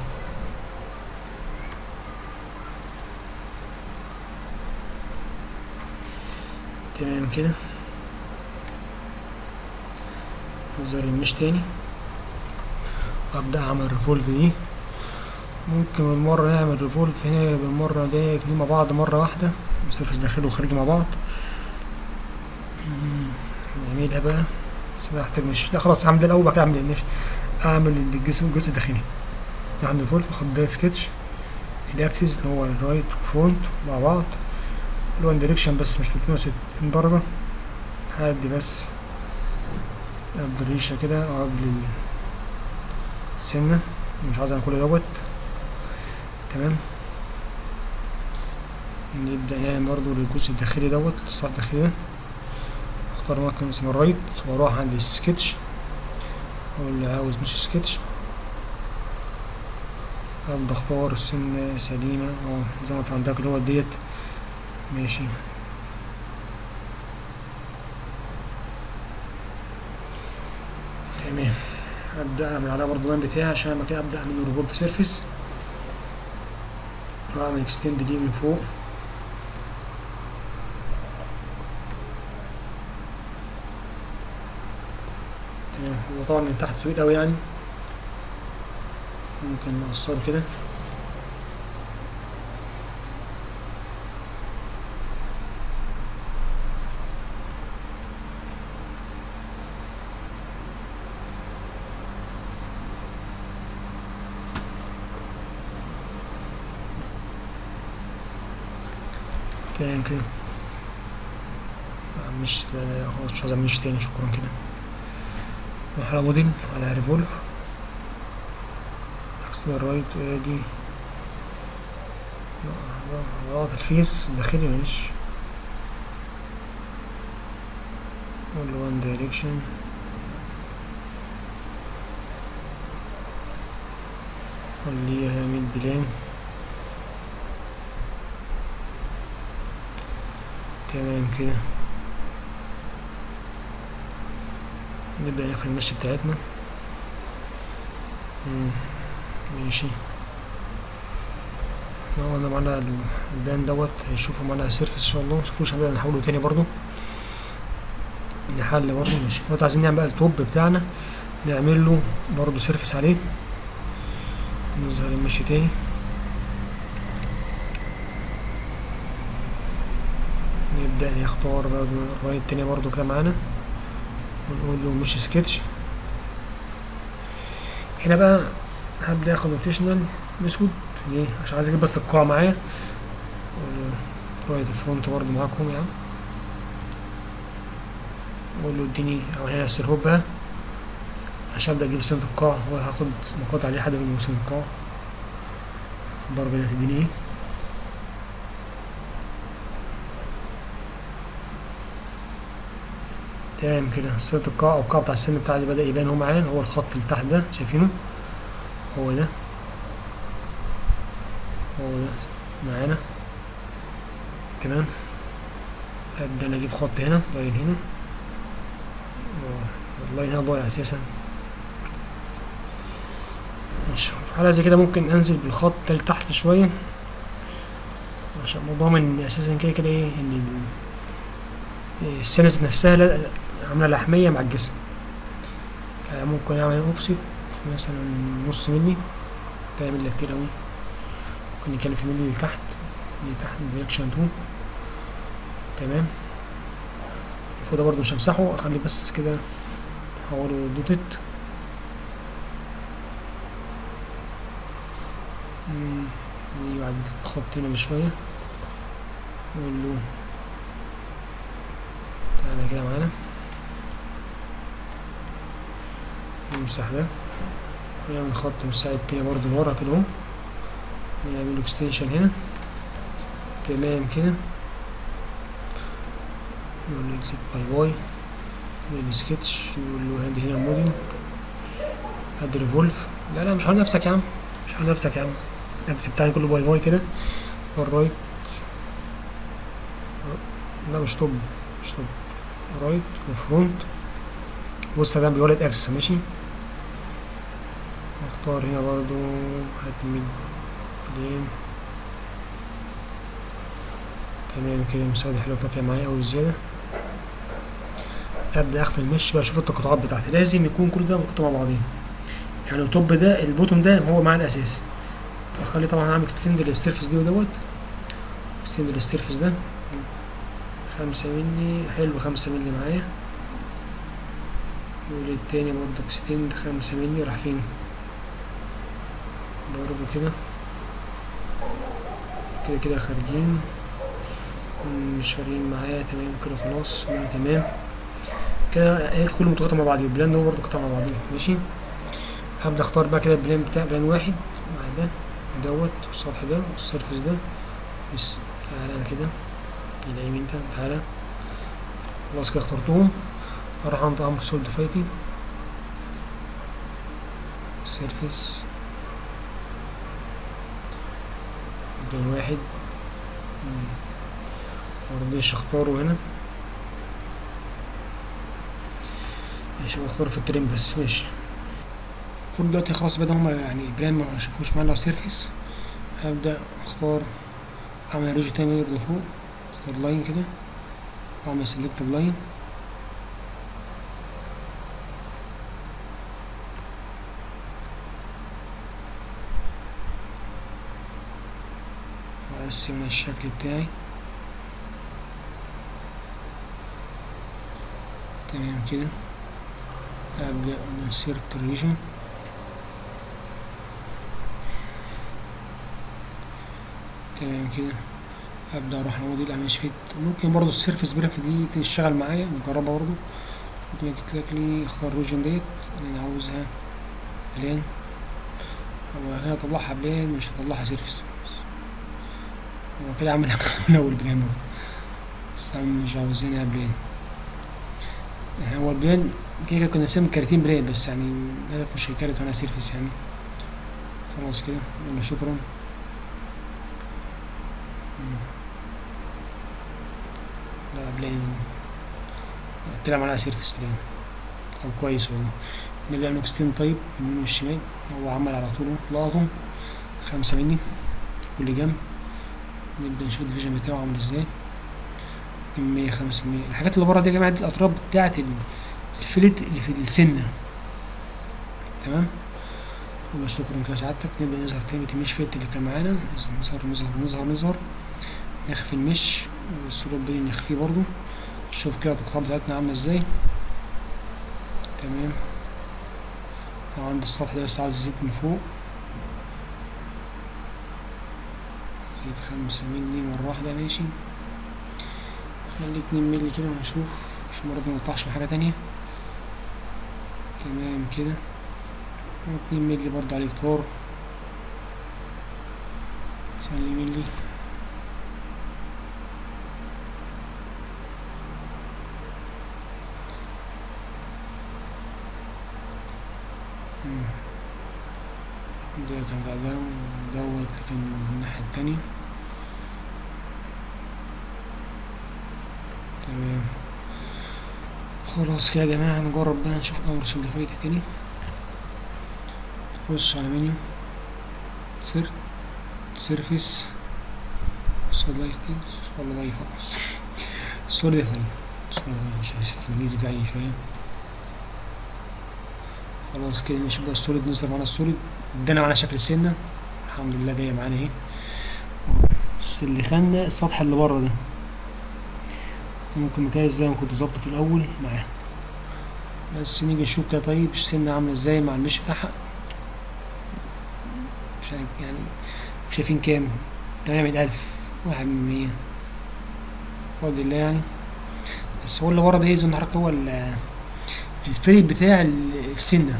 تمام كده نظهر المش تاني وابدأ اعمل ريفولف دي ممكن بالمرة نعمل ريفولف هنا بالمرة دي دي مع بعض مرة واحدة سيرفس داخلي وخارجي مع بعض مم، نعملها بقى بس انا هحتاج مش لا خلاص هعمل ده الاول بعد كده اعمل المش اعمل الجسم الجزء الداخلي عند الفولف اخد دايت سكتش الاكسس اللي هو الرايت وفرونت مع بعض اللي هو الدايركشن بس مش 360 درجة هدي بس قبل الريشة كده او قبل السنة مش عايز اعمل كل دوت تمام نبدأ نعمل برضو للجزء الداخلي دوت السطح الداخلي ده اختار مكان اسمه الرايت واروح عند السكتش واللي عاوز مش سكتش ابدا اختار السنة سليمة اه زي ما في عندك اللي هو ديت ماشي تمام ابدا اعمل عليها برضه اللاين بتاعي عشان لما كده ابدا اعمل ريفولف سيرفيس واعمل اكستند دي من فوق تمام هو طبعا من تحت طويل اوي يعني ممكن نقصره كده تمام كده آه، مش لا- خلاص مش عايز اعمل مش تاني شكرا كده نروح على موديل على ريفولف اكسل الرايت ادي اه الفيس داخلي مش ولا وان دايركشن خليها ميد بلان تمام كده نبدأ نقفل المشي بتاعتنا مم، ماشي لو انا معانا ال- البان دوت هيشوفوا معانا سيرفس ان شاء الله مشوفوش هنبدأ نحوله تاني برضو نحل برضو ماشي دلوقتي عايزين نعمل بقى التوب بتاعنا نعمل له برضو سيرفس عليه نظهر المشي تاني نبدأ نختار برضو الرايت تاني برضو كده معانا ونقول له مش سكتش هنا بقى هبدأ اخد روتيشنال اسود ليه عشان عايز اجيب بس القاع معايا رايت فرونت برضو معاكم يعني اقول له اديني او هنا السيرهوب بقى عشان ابدا اجيب سنة القاع وهاخد مقاطع عليه حد من سنة القاع الضربة دي هتديني ايه تمام كده سنة القاع او القاع بتاع السن بتاعي بدأ يبان هو معانا هو الخط اللي تحت ده شايفينه هو ده هو ده معانا تمام ابدا انا اجيب خط هنا لاين هنا آه، اللاين هنا ضايع اساسا ماشي في حالة زي كده ممكن انزل بالخط ده لتحت شوية عشان ضامن ان اساسا كده كده ايه ان ال- السنس نفسها لا- عاملة لحمية مع الجسم يعني ممكن اعمل اوفست مثلا نص ملي ده يعمل لي كتير اوي ممكن نتكلم في ملي لتحت لتحت دايركشن 2 تمام الفوق ده برضه مش همسحه اخليه بس كده احوله دوتت مم، نيجي بعد الخط هنا بشوية نقول له تعالى كده معانا نمسح ده ونعمل خط مساعد تاني برضه لورا كده اهو ونعمل اكستنشن هنا تمام كده نقول له اكزيت باي باي نعمل سكتش نقول له هادي هنا موديل هادي ريفولف لا لا مش حاول نفسك يا عم مش حاول نفسك يا عم نفسي بتاعي كله باي باي كده والرايت لا مش توب مش توب رايت وفرونت بص ده بيولد اكس ماشي اختار هنا برضو هات ميد بلين تمام كده المساعدة حلوة كافية معايا أوي زيادة ابدا اخفي المش بقى اشوف التقاطعات بتاعتي لازم يكون كل ده متقاطع مع بعضين يعني التوب ده البوتوم ده هو مع الاساس اخلي طبعا اعمل اكستند للسيرفس دي ودوت اكستند للسيرفس ده خمسة ملي حلو خمسة ملي معايا وللتاني برضه اكستند خمسة ملي راح فين برضه كده كده كده خارجين مش فارقين معايا تمام كده خلاص لا تمام كده قلت كله متقاطع مع بعض البلان ده هو برضه قطع مع بعضيه ماشي هبدا اختار بقى كده البلان بتاع بلان واحد مع ده دوت السطح ده والسيرفس ده بس تعالى أنا كده اليمين انت تعالى خلاص كده اخترتهم اروح عند امر سولد فايتي سيرفس بلان واحد مرضيش اختاره هنا ماشي بختار في الترين بس ماشي المفروض دلوقتي خلاص بدأ هما يعني البلان ما شافوش معانا سيرفيس هبدأ اختار اعمل ريجي تاني يرضى فوق اختار لاين كده واعمل سيلكت لاين واقسم الشكل بتاعي تمام كده ابدأ انسيرت الريجن تمام كده ابدا اروح على موديل اعمل فيت ممكن برضو السيرفس بريف دي تشتغل معايا نجربها برضو ممكن جيت لك لي اختار الريجن ديت اللي انا عاوزها بلان هو هنا اطلعها بلان مش هطلعها سيرفس هو كده عاملها من اول بلان برضو بس أنا مش عاوزينها بلان هو البلان كده كنا نسمي كارتين بلان بس يعني الهدف مش هيكرت وانا سيرفس يعني خلاص كده يلا شكرا لا بلان طلع معانا سيرفس بلان طب كويس والله نرجع نكستين طيب اليمين والشمال هو عمل على طول لقطه خمسة مني كل جنب نبدأ نشوف الديفيجن بتاعه عامل ازاي مية خمسة مية الحاجات اللي بره دي يا جماعة دي الأطراف بتاعت الفلت اللي في السنة تمام يبقى شكرا كده سعادتك نبدأ نظهر تاني المش فيت اللي كان معانا نظهر نظهر نظهر نظهر نخفي المش والسرور بدي نخفيه برضو نشوف كده القطاع بتاعتنا عاملة ازاي تمام وعند السطح ده بس عايز ازيد من فوق زيد خمسة ملي مرة واحدة ماشي خلي اتنين ملي كده ونشوف عشان برضه منقطعش من حاجة تانية تمام كده اتنين ملي برضه عليه كتار خلي ملي ده كان بعدها دوت كان من الناحية التانية تمام خلاص كده يا جماعة نجرب بقى نشوف الأمر سوليفايت تاني نخش على منيو سيرت سيرفيس سولايتي ولا لايف خلاص سوليفاي مش عارف الإنجليزي بتاعي شوية خلاص كده نشوف بقى السوليد نظهر معانا السوليد ادانا معانا شكل السنة الحمد لله جاية معانا اهي بس اللي خلنا السطح اللي بره ده ممكن مكان زي ما كنت ظابطه في الأول معاه بس نيجي نشوف كده طيب السنة عاملة ازاي مع المش بتاعها مش عارف يعني شايفين كام تمانية ألف واحد من مية بفضل الله يعني بس هو اللي ورا ده زي ما حضرتك هو الفريق بتاع السنة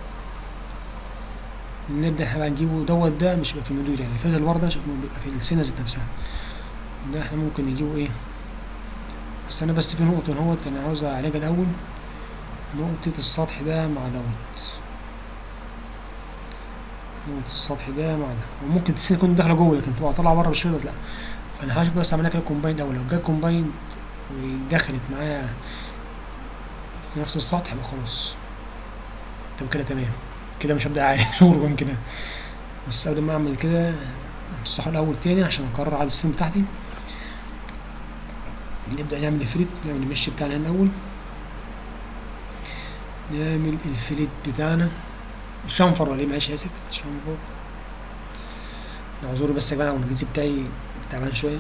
نبدأ احنا بقى نجيبه دوت ده مش بيبقى في الموديول يعني الفريق اللي ورا ده بيبقى في السنة ذات نفسها ده احنا ممكن نجيبه ايه بس انا بس في نقطة اهوت انا عاوز اعالجها الاول نقطة السطح ده مع دوت نقطة السطح ده مع ده وممكن السنة تكون داخلة جوه لكن تبقى طالعة بره بالشريط لا فانا هشوف بس اعملها كده كومبايند اول لو جت كومبايند ودخلت معايا في نفس السطح يبقى خلاص طب كده تمام كده مش هبدأ اعالج شغل كده بس قبل ما اعمل كده الصح الاول تاني عشان اقرر على السن بتاعتي نبدأ نعمل فريت نعمل المش بتاعنا الاول نعمل الفليت بتاعنا الشنفر ولا ايه معلش اسف الشنفر اعذروا بس يا جماعه الانجليزي بتاعي تعبان شويه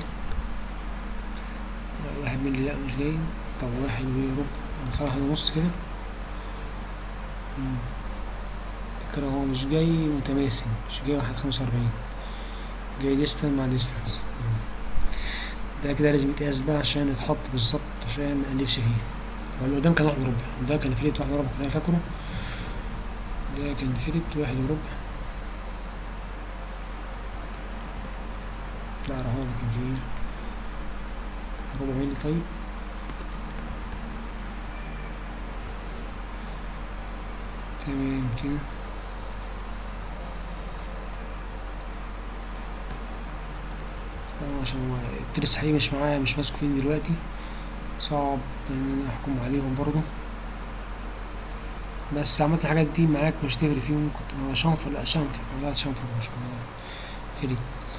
واحد من اللي لا مش جاي طب واحد وربع نخلي واحد ونص كده مم. كده هو مش جاي متماسك مش جاي واحد خمسة وأربعين جاي ديستنس مع ديستنس ده كده لازم يتقاس بقى عشان يتحط بالظبط عشان مقلبش فيه واللي قدام كان واحد وربع ده كان فيلت واحد وربع كنت أنا فاكره ده كان فيلت واحد وربع لا راح هو كان فيه ربع ملي طيب تمام كده طبعاً عشان هو الترس حقيقي مش معايا مش ماسكه فين دلوقتي صعب ان انا احكم عليهم برضه بس عملت الحاجات دي معاك مش تفرق فيهم كنت هو شنفر لا شنفر لا شنفر مش فريق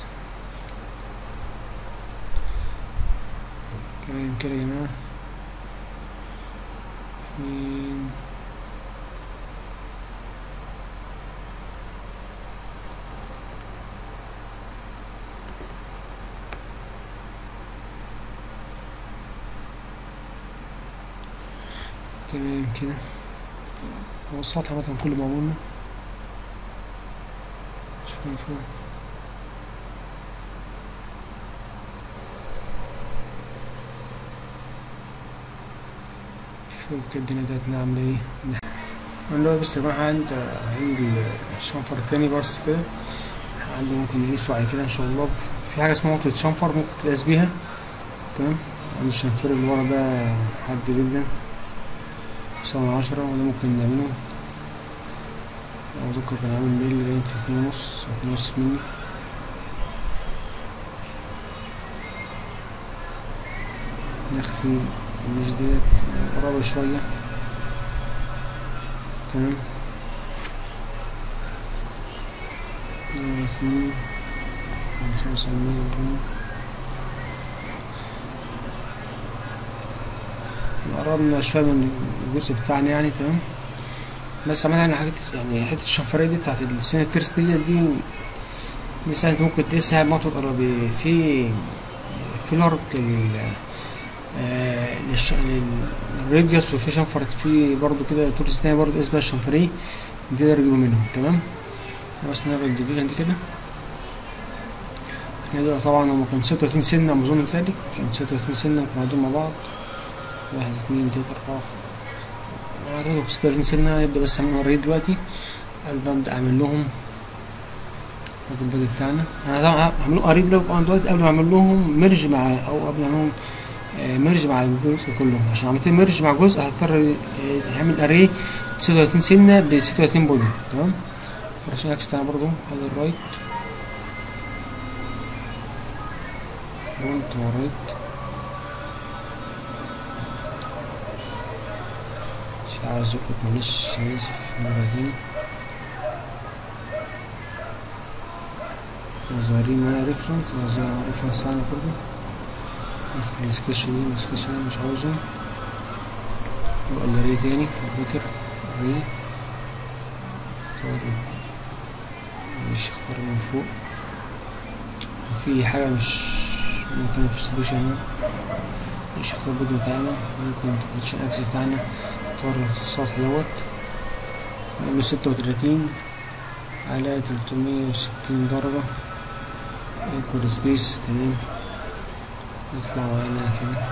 تمام كده يا جماعة اتنين تمام كده هو السطح مثلا كله معمول له شوف فوق شوف كده الدنيا بتاعتنا عاملة ايه اللي هو بس يا جماعة عند عندي الشنفر التاني بس كده عندي ممكن نقيسه بعد كده ان شاء الله في حاجة اسمها نقطة شنفر ممكن تقاس بيها تمام عندي الشنفر اللي ورا ده حاد جدا تسعة عشرة وده ممكن نعمله أتذكر كان عامل ميل باين في اتنين ونص أو اتنين ونص مني نخفي مش ديت قرابة شوية تمام اتنين خمسة مية قربنا شوية من الجزء بتاعنا يعني تمام بس عملنا يعني حاجات يعني حتة الشنفرية دي بتاعت السنة الترس دي دي دي سنة ممكن تقيسها بمطر قرابي في في الأرض لل آه للش... للراديوس وفي شنفر في برضو كده تورس تاني برضو اسمها الشنفرية دي نقدر نجيبه منهم تمام بس نعمل الديفيجن دي كده احنا ده طبعا هما كان ستة وتلاتين سنة أظن متهيألي كان ستة وتلاتين سنة كانوا مع بعض واحد اتنين تلاتة أربعة أعتقد ستة وتلاتين سنة يبدأ بس أعمل وريد دلوقتي قبل ما أبدأ أعمل لهم البادي بتاعنا أنا طبعا هعمل قريب ده طبعا دلوقتي قبل ما أعمل لهم ميرج مع أو قبل ما أعمل لهم ميرج مع الجزء كله عشان عملت ميرج مع جزء هضطر يعمل أري ستة وتلاتين سنة ب ستة وتلاتين بودي تمام عشان عكس بتاعنا برضه هذا الرايت فرونت ورايت مش عايز اقول معلش اسف مرة تاني ظاهرين معايا ريفرنس ظاهر الريفرنس بتاعنا برضه نخلي السكتش دي السكتش ده مش عاوزه ولا ري تاني بيتر ري مش اختار من فوق في حاجة مش ممكن في السوليوشن هنا مش اختار الفيديو بتاعنا ممكن البوزيشن اكس بتاعنا اختار السطح دوت نعمل ستة وتلاتين على تلتمية وستين درجة ايكوال سبيس تمام نطلع هنا كده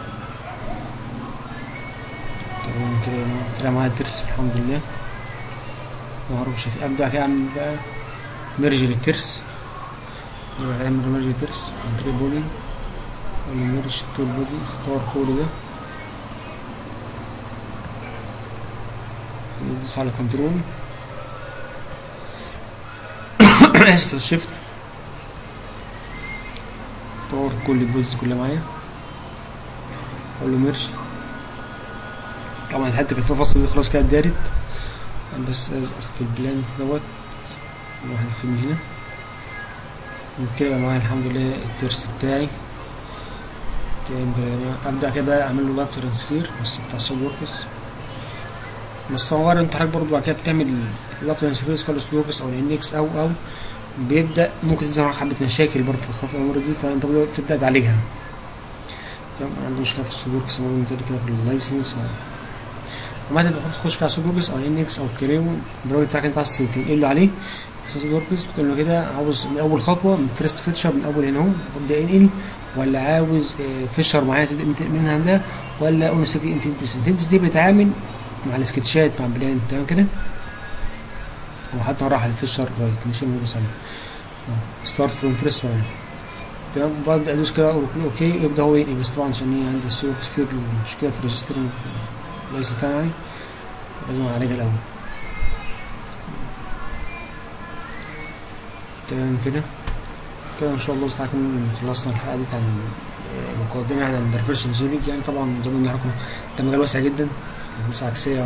تمام كده طلع معايا الترس الحمد لله معروف شايف ابدا كده اعمل بقى ميرج للترس اعمل ميرج للترس عن طريق بودي ولا ميرج طول بودي اختار كل ده ندوس على كنترول اسف الشيفت اختار كل البودز كلها معايا اقول له ميرج طبعا الحته كانت فيها فصل دي خلاص كده اتدارت بس اخفي البلان دوت واحد في من هنا وكده معايا الحمد لله الترس بتاعي تمام كده ابدا كده اعمل له لايف ترانسفير بس بتاع سول وركس بس هو انت حضرتك برضه بعد كده بتعمل اضافه للسكريس كالوس لوكس او الان اكس او او بيبدا ممكن تظهر معاك حبه مشاكل برضه في الخوف الامور دي فانت بتبدا تعالجها تمام عندي مشكله في السوبوركس زي ما قلت كده في اللايسنس وما تبقى تخش على سوبوركس او الان اكس او الكريو البراوي بتاعك انت عايز تنقل له عليه بس سوبوركس بتقول له كده عاوز من اول خطوه من فيرست فيتشر من اول هنا اهو ابدا انقل ولا عاوز فيشر معينه تبدا منها ده ولا اون سكي انتنتس انتنتس دي بتتعامل مع السكتشات مع البلان تمام كده وحتى راح الفيشر رايت مش بنبص عليه ستارت فروم فيرست رايت تمام ببدا ادوس كده اوكي يبدا هو ينقل بس طبعا عشان ايه عندي السوق في مشكله في الريجستر ليس بتاعي لازم اعالجها الاول تمام كده كده ان شاء الله استعكم خلصنا الحلقه دي عن مقدمه يعني عن الريفرشن زونينج يعني طبعا ضمن نعرفكم ده مجال واسع جدا هندسه عكسيه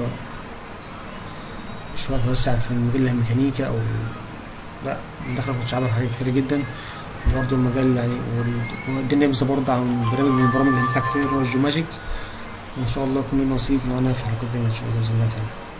مش واقف بس في المجال الميكانيكا او لا داخله في شعار حاجات كتير جدا برضه المجال يعني والدنيا بس برضه عن برنامج من برامج الهندسه العكسيه اللي هو الجيوماجيك وان شاء الله يكون لنا نصيب معانا في الحلقات دي ان شاء الله باذن الله تعالى